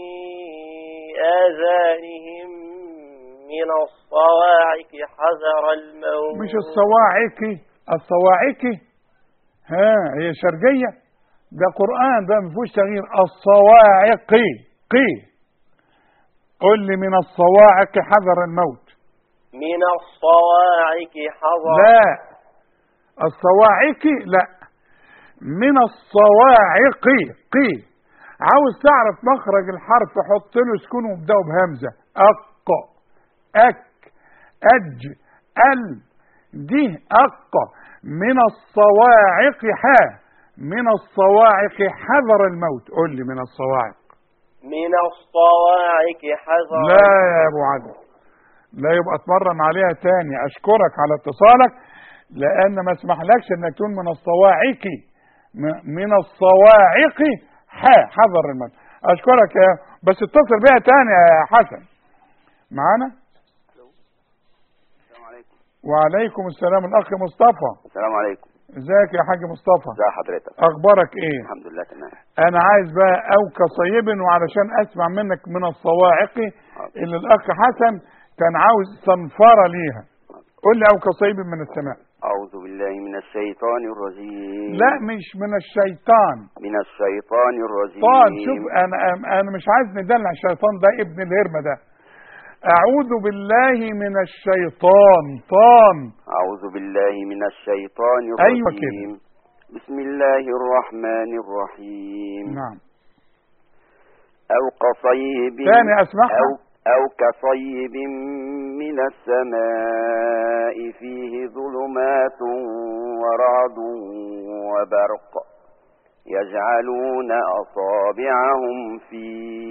آذانهم من الصواعق حذر الموت مش الصواعقي الصواعقي ها هي شرقية ده قرآن ده ما فيهوش تغيير الصواعقي قي قل لي من الصواعق حذر الموت من الصواعق حذر لا الصواعقي لا من الصواعق قي عاوز تعرف مخرج الحرف حط له سكون وابداه بهمزه اق اك اج ال دي اق من الصواعق ح من الصواعق حذر الموت قول لي من الصواعق من الصواعق حذر لا يا ابو علي لا يبقى اتمرن عليها تاني اشكرك على اتصالك لان ما اسمحلكش انك تقول من الصواعق م- من الصواعق ح حذر الموت اشكرك يا بس اتصل بيها تاني يا حسن معانا السلام عليكم وعليكم السلام الاخ مصطفى السلام عليكم ازيك يا حاج مصطفى ازي حضرتك اخبارك ايه الحمد لله تمام انا عايز بقى او كصيب وعلشان اسمع منك من الصواعق اللي الاخ حسن كان عاوز صنفره ليها قول لي او كصيب من السماء أعوذ بالله من الشيطان الرجيم لا مش من الشيطان من الشيطان الرجيم طال شوف انا انا مش عايز ندلع الشيطان ده ابن الهرمه ده اعوذ بالله من الشيطان طان أعوذ بالله من الشيطان أيوة الرجيم بسم الله الرحمن الرحيم نعم أو كصيب تاني أسمعها. أو, أو كصيب من السماء فيه ظلمات ورعد وبرق يجعلون أصابعهم في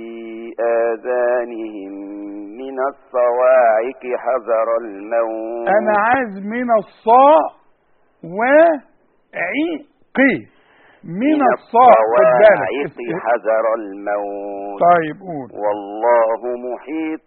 آذانهم من الصواعق حذر الموت انا عايز من الصاء وعيقي من الصاء خد بالك الصواعق حذر الموت طيب قول والله محيط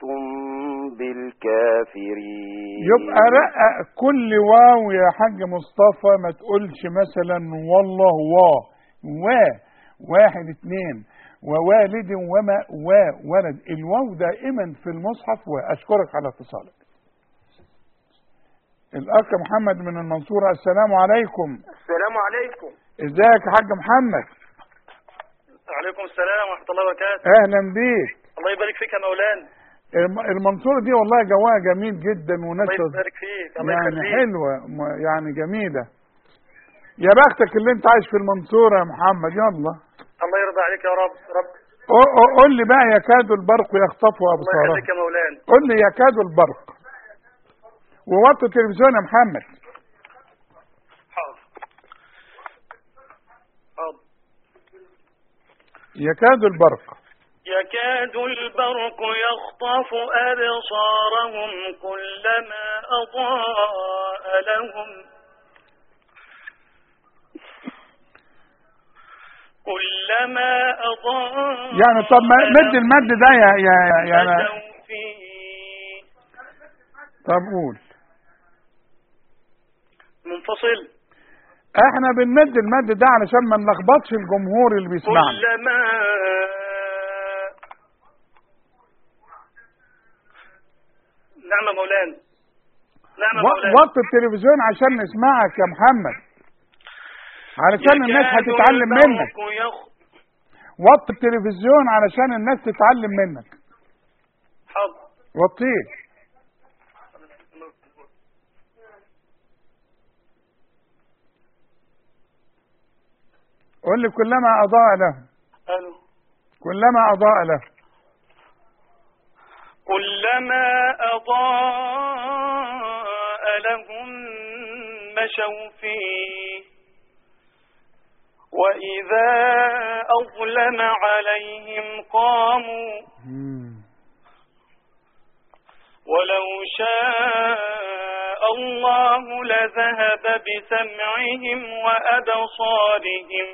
بالكافرين يبقى رقق كل واو يا حاج مصطفى ما تقولش مثلا والله وا و واحد اتنين ووالد وما و ولد الواو دائما في المصحف واشكرك على اتصالك الاخ محمد من المنصورة السلام عليكم السلام عليكم ازيك يا حاج محمد وعليكم السلام ورحمة الله وبركاته اهلا بيك الله يبارك فيك يا مولانا الم- المنصورة دي والله جواها جميل جدا وناس الله يبارك فيك الله يعني يخليك حلوة م- يعني جميلة يا بختك اللي انت عايش في المنصورة يا محمد يلا الله يرضى عليك يا رب رب قو- قو- قول لي بقى يكاد البرق يخطف الله ابصارهم يخليك يا مولانا قول لي يكاد البرق ووطي التلفزيون يا محمد حاضر حاضر يكاد البرق يكاد البرق يخطف أبصارهم كلما أضاء لهم كلما أضاء يعني طب ما مد المد ده يا يا يا أنا مشوا فيه طب قول منفصل احنا بنمد المد ده علشان ما نلخبطش الجمهور اللي بيسمعنا كلما نعم يا مولانا نعم يا و- مولانا وطي التلفزيون عشان نسمعك يا محمد علشان الناس يكاد هتتعلم البرق منك يخ- وطي التلفزيون علشان الناس تتعلم منك حاضر وطيه قول لي كلما اضاء له ألو كلما اضاء له كلما أضاء لهم مشوا فيه وإذا أظلم عليهم قاموا ولو شاء الله لذهب بسمعهم وأبصارهم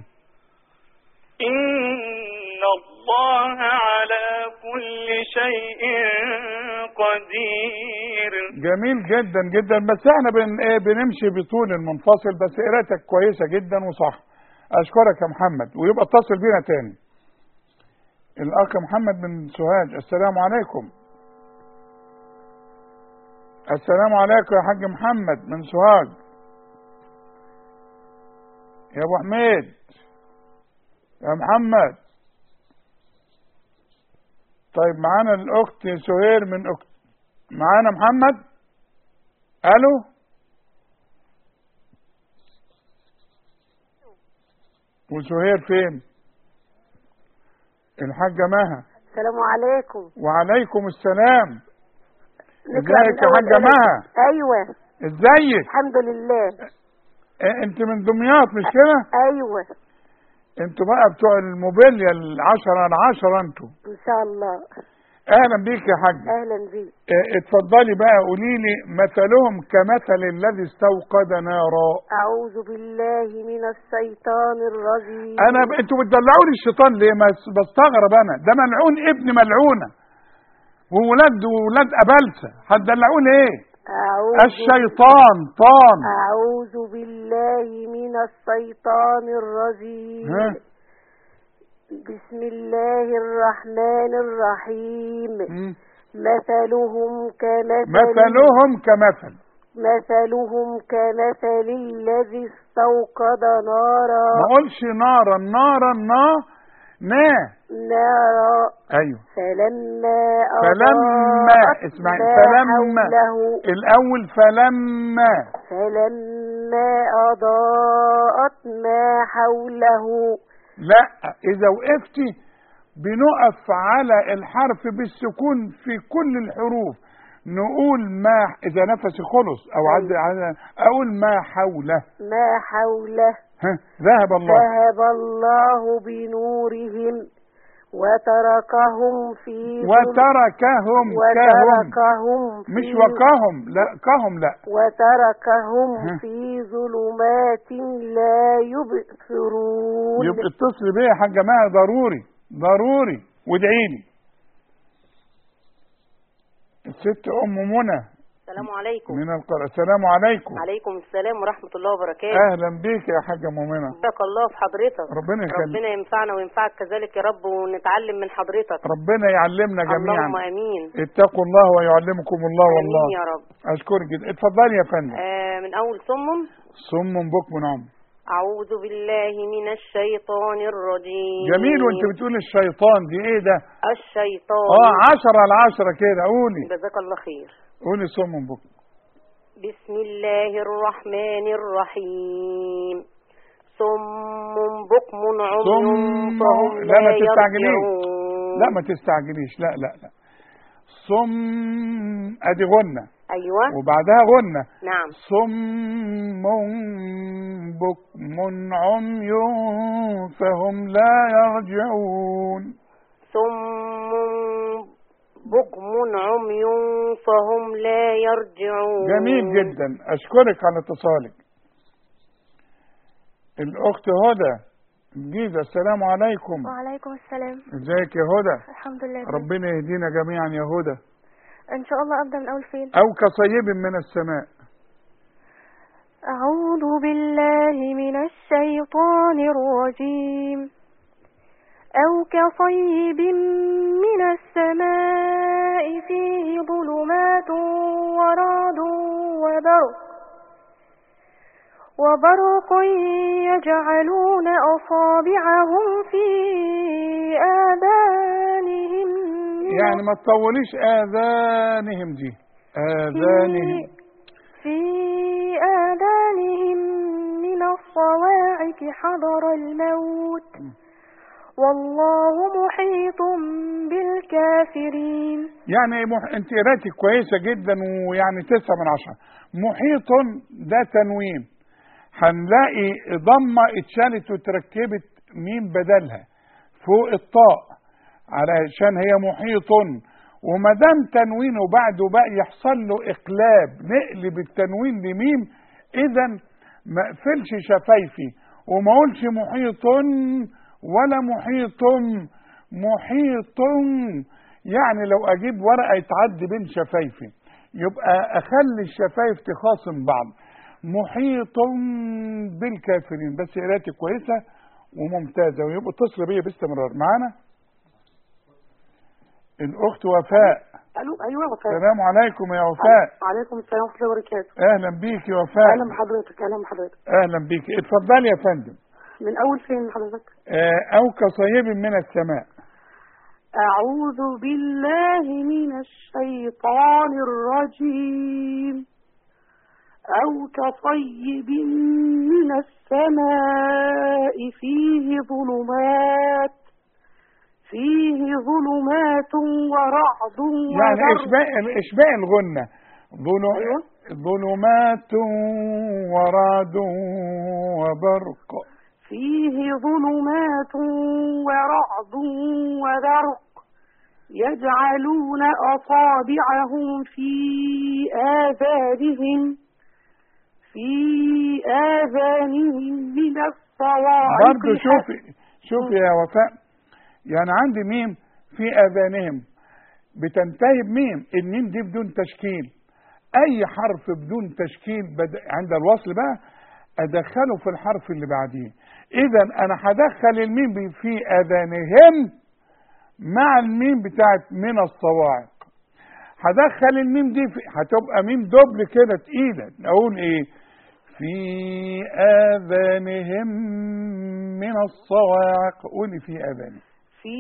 إن الله على كل شيء قدير جميل جدا جدا بس احنا بن ايه بنمشي بطول المنفصل بس قراءتك كويسه جدا وصح اشكرك يا محمد ويبقى اتصل بينا تاني الاخ محمد من سوهاج السلام عليكم السلام عليكم يا حاج محمد من سوهاج يا ابو حميد يا محمد طيب معانا الاخت سهير من اخت معانا محمد الو وسهير فين الحاجة مها السلام عليكم وعليكم السلام نقرأ من ازيك يا أول حاجة إلى- مها أيوة ازيك الحمد لله إيه، انت من دمياط مش كده أيوة انتوا بقى بتوع الموبيليا العشرة على عشرة انتوا إن شاء الله اهلا بيك يا حاج أهلا بيك إيه، اتفضلي بقى قولي لي مثلهم كمثل الذي استوقد نارا أعوذ بالله من الشيطان الرجيم انا ب... انتوا بتدلعوني الشيطان ليه ما س- بستغرب انا ده ملعون ابن ملعونه وولاد وولاد ابلسه هتدلعوني ايه أعوذ الشيطان طان أعوذ بالله من الشيطان الرجيم ها بسم الله الرحمن الرحيم مم. مثلهم كمثل مثلهم كمثل مثلهم كمثل الذي استوقد نارا ما اقولش نارا نارا نا نا نارا ايوه فلما فلما أضاءت اسمعي ما فلما حوله الاول فلما فلما أضاءت ما حوله لا اذا وقفتي بنقف على الحرف بالسكون في كل الحروف نقول ما اذا نفسي خلص او عايز عايز- اقول ما حوله ما حوله ها ذهب الله ذهب الله بنورهم وتركهم في ظل- وتركهم كهم وتركهم في مش وكهم لا كهم لا وتركهم ها. في ظلمات لا يبصرون يبقى اتصل بيا يا حاجه ماهر ضروري ضروري وادعي لي الست ام منى السلام عليكم من القرى السلام عليكم عليكم السلام ورحمة الله وبركاته اهلا بيك يا حاجه مؤمنه بارك الله في حضرتك ربنا يخليك. ربنا ينفعنا وينفعك كذلك يا رب ونتعلم من حضرتك ربنا يعلمنا جميعا اللهم امين اتقوا الله ويعلمكم الله والله امين يا رب اشكرك جدا اتفضلي يا فندم آه من اول صمم صم بكم عم اعوذ بالله من الشيطان الرجيم جميل وانت بتقول الشيطان دي ايه ده الشيطان اه عشرة على عشرة كده قولي جزاك الله خير قولي صم بكم بسم الله الرحمن الرحيم صم بكم عمي صم فهم لا ما لا تستعجليش يرجعون لا ما تستعجليش لا لا لا صم ادي غنة ايوه وبعدها غنة نعم صم بكم عمي فهم لا يرجعون صم بكم عمي فهم لا يرجعون جميل جدا اشكرك على اتصالك الاخت هدى جيزة السلام عليكم وعليكم السلام ازيك يا هدى الحمد لله ربنا يهدينا جميعا يا هدى ان شاء الله ابدا من اول فين او كصيب من السماء اعوذ بالله من الشيطان الرجيم او كصيب من السماء فيه ظلمات ورعد وبرق وبرق يجعلون أصابعهم في آذانهم من يعني ما تطوليش اذانهم دي اذانهم في آذانهم من الصواعق حذر الموت والله محيط بالكافرين يعني مح... انت قرايتك كويسه جدا ويعني تسعة من عشرة محيط ده تنوين هنلاقي ضمه اتشالت وتركبت ميم بدلها فوق الطاء علشان هي محيط وما دام تنوين وبعده بقى يحصل له اقلاب نقلب التنوين لميم اذا ما اقفلش شفايفي وما اقولش محيط ولا محيط محيط يعني لو اجيب ورقه يتعدي بين شفايفي يبقى اخلي الشفايف تخاصم بعض محيط بالكافرين بس قراءتي كويسه وممتازه ويبقى اتصل بيا باستمرار معانا الاخت وفاء الو ايوه وفاء السلام عليكم يا وفاء وعليكم السلام ورحمه الله وبركاته اهلا بيك يا وفاء اهلا بحضرتك اهلا بحضرتك اهلا بيك اتفضلي يا فندم من اول فين حضرتك آه، او كصيب من السماء اعوذ بالله من الشيطان الرجيم او كصيب من السماء فيه ظلمات فيه ظلمات ورعد يعني وبرق اشباع اشباع الغنة ظلم ظلمات ورعد وبرق فيه ظلمات ورعد وبرق يجعلون أصابعهم في آذانهم في آذانهم من الصواعق برضه شوفي شوفي يا وفاء يعني عندي ميم في اذانهم بتنتهي بميم الميم دي بدون تشكيل اي حرف بدون تشكيل بد... عند الوصل بقى ادخله في الحرف اللي بعديه اذا انا هدخل الميم بي- في اذانهم مع الميم بتاعت من الصواعق هدخل الميم دي في هتبقى ميم دبل كده تقيله اقول ايه في اذانهم من الصواعق قولي في اذانهم في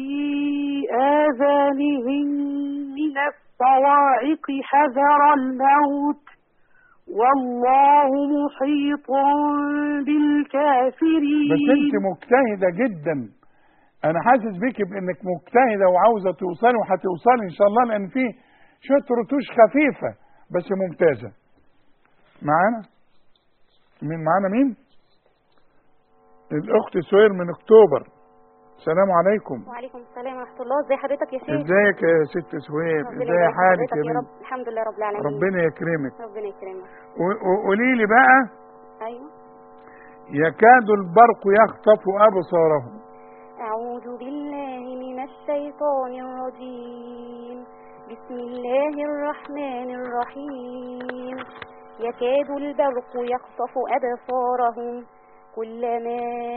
آذانهم من الصواعق حذر الموت والله محيط بالكافرين بس انت مجتهده جدا انا حاسس بيكي بانك مجتهده وعاوزه توصلي وهتوصلي ان شاء الله لان في شويه رتوش خفيفه بس ممتازه معانا مين معانا مين الاخت سهير من اكتوبر السلام عليكم وعليكم السلام ورحمة الله ازي حضرتك يا شيخ ازيك يا ست سهير ربنا ازي يبارك حالك حضرتك يا يا بنت رب الحمد لله رب العالمين ربنا يكرمك ربنا يكرمك قولي لي بقى ايوه يكاد البرق يخطف ابصارهم أعوذ بالله من الشيطان الرجيم بسم الله الرحمن الرحيم يكاد البرق يخطف أبصارهم كلما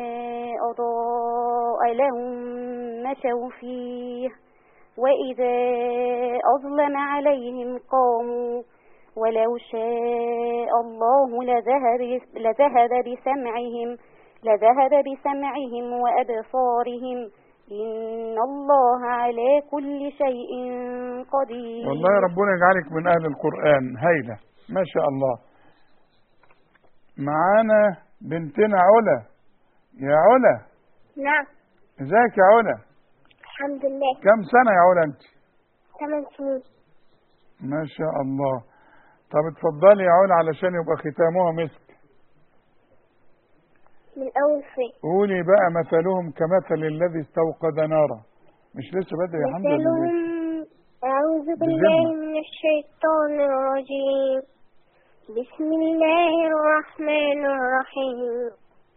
أضاء لهم مشوا فيه وإذا أظلم عليهم قاموا ولو شاء الله لذهب, لذهب بسمعهم لذهب بسمعهم وأبصارهم إن الله على كل شيء قدير والله ربنا يجعلك من أهل القرآن هايلة ما شاء الله معانا بنتنا علا يا علا نعم ازيك يا علا الحمد لله كم سنة يا علا انت ثمان سنين ما شاء الله طب اتفضلي يا علا علشان يبقى ختامها مسك من أول فين قولي بقى مثلهم كمثل الذي استوقد نارا مش لسه بدري يا حمد مثلهم أعوذ بالله من الشيطان الرجيم بسم الله الرحمن الرحيم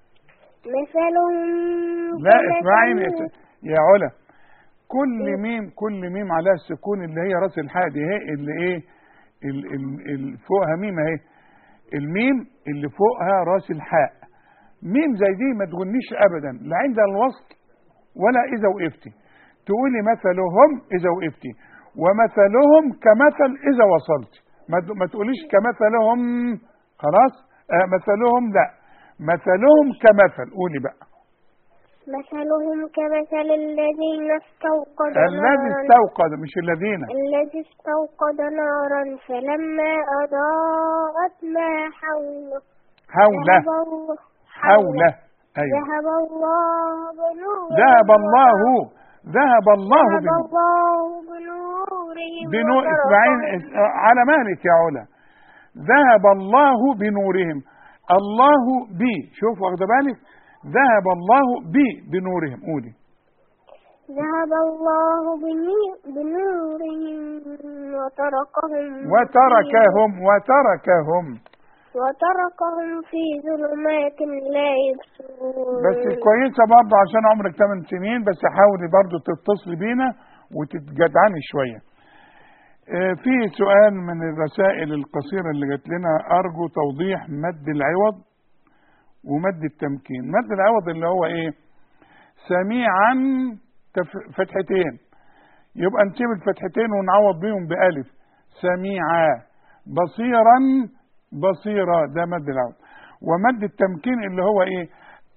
مثلهم لا كمثل- اسمعيني يا علا كل ميم كل ميم عليها السكون اللي هي راس الحاء دي اهي اللي ايه ال ال ال فوقها ميم اهي الميم اللي فوقها راس الحاء ميم زي دي ما تغنيش ابدا لا عند الوصل ولا اذا وقفتي تقولي مثلهم اذا وقفتي ومثلهم كمثل اذا وصلت ما ت- ما تقوليش كمثلهم خلاص آه مثلهم لا مثلهم كمثل قولي بقى مثلهم كمثل الذين استوقد الذي نارا استوقد مش الذين الذي استوقد نارا فلما أضاءت ما حوله حوله ذهب الله حوله ايوه ذهب الله بنورهم ذهب الله ذهب الله ذهب بنور الله بنورهم بنور وتركهم- اسمعين على مالك يا علا ذهب الله بنورهم الله بي شوف واخده بالك ذهب الله بي بنورهم قولي ذهب الله بني- بنورهم وتركهم وتركهم وتركهم في وتركهم في ظلمات لا يبصرون بس كويسه برضه عشان عمرك 8 سنين بس حاولي برضه تتصلي بينا وتتجدعني شويه آه، في سؤال من الرسائل القصيرة اللي جات لنا أرجو توضيح مد العوض ومد التمكين مد العوض اللي هو إيه سميعا تف- فتحتين يبقى نسيب الفتحتين ونعوض بيهم بألف سميعا بصيرا بصيرا ده مد العوض ومد التمكين اللي هو إيه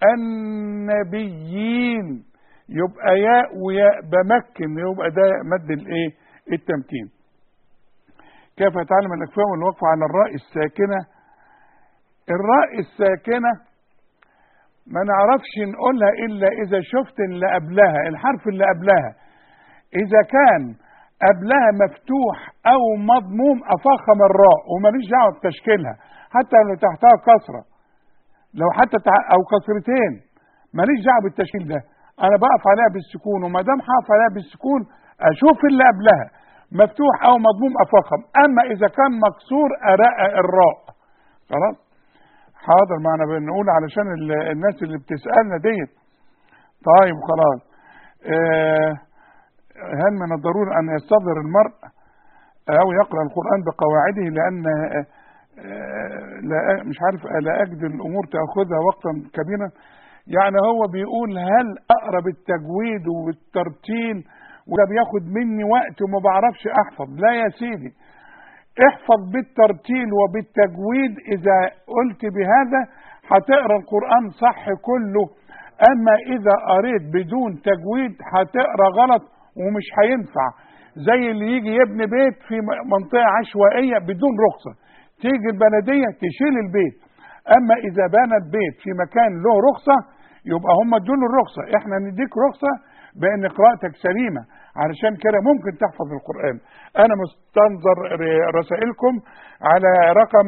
النبيين يبقى ياء وياء بمكن يبقى ده مد الايه التمكين كيف يتعلم الإخفاء والوقف على الراء الساكنة الراء الساكنة ما نعرفش نقولها إلا إذا شفت اللي قبلها الحرف اللي قبلها إذا كان قبلها مفتوح أو مضموم أفخم الراء وماليش دعوة بتشكيلها حتى لو تحتها كسرة لو حتى تع- أو كسرتين ماليش دعوة بالتشكيل ده أنا بقف عليها بالسكون وما دام هقف عليها بالسكون أشوف اللي قبلها مفتوح او مضموم افخم اما اذا كان مكسور ارقق الراء خلاص حاضر معنا بنقول علشان ال- الناس اللي بتسالنا ديت طيب خلاص آه، هل من الضروري ان يستظهر المرء او يقرا القران بقواعده لان آه، آه، لا مش عارف لا اجد الامور تاخذها وقتا كبيرا يعني هو بيقول هل اقرا بالتجويد وبالترتيل وده بياخد مني وقت وما بعرفش احفظ لا يا سيدي احفظ بالترتيل وبالتجويد اذا قلت بهذا هتقرا القران صح كله اما اذا قريت بدون تجويد هتقرا غلط ومش هينفع زي اللي يجي يبني بيت في م- منطقه عشوائيه بدون رخصه تيجي البلديه تشيل البيت اما اذا بنى البيت في مكان له رخصه يبقى هم ادوا الرخصه احنا نديك رخصه بان قراءتك سليمه علشان كده ممكن تحفظ القران انا مستنظر ر- رسائلكم على رقم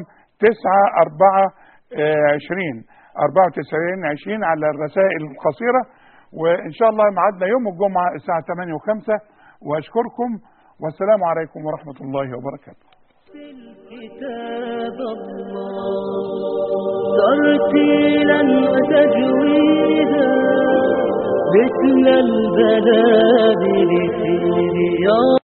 924 94 20 على الرسائل القصيره وان شاء الله ميعادنا يوم الجمعه الساعه 8 و5 واشكركم والسلام عليكم ورحمه الله وبركاته كتاب الله ترتيلا وتجويدا مثل البلاد في رياض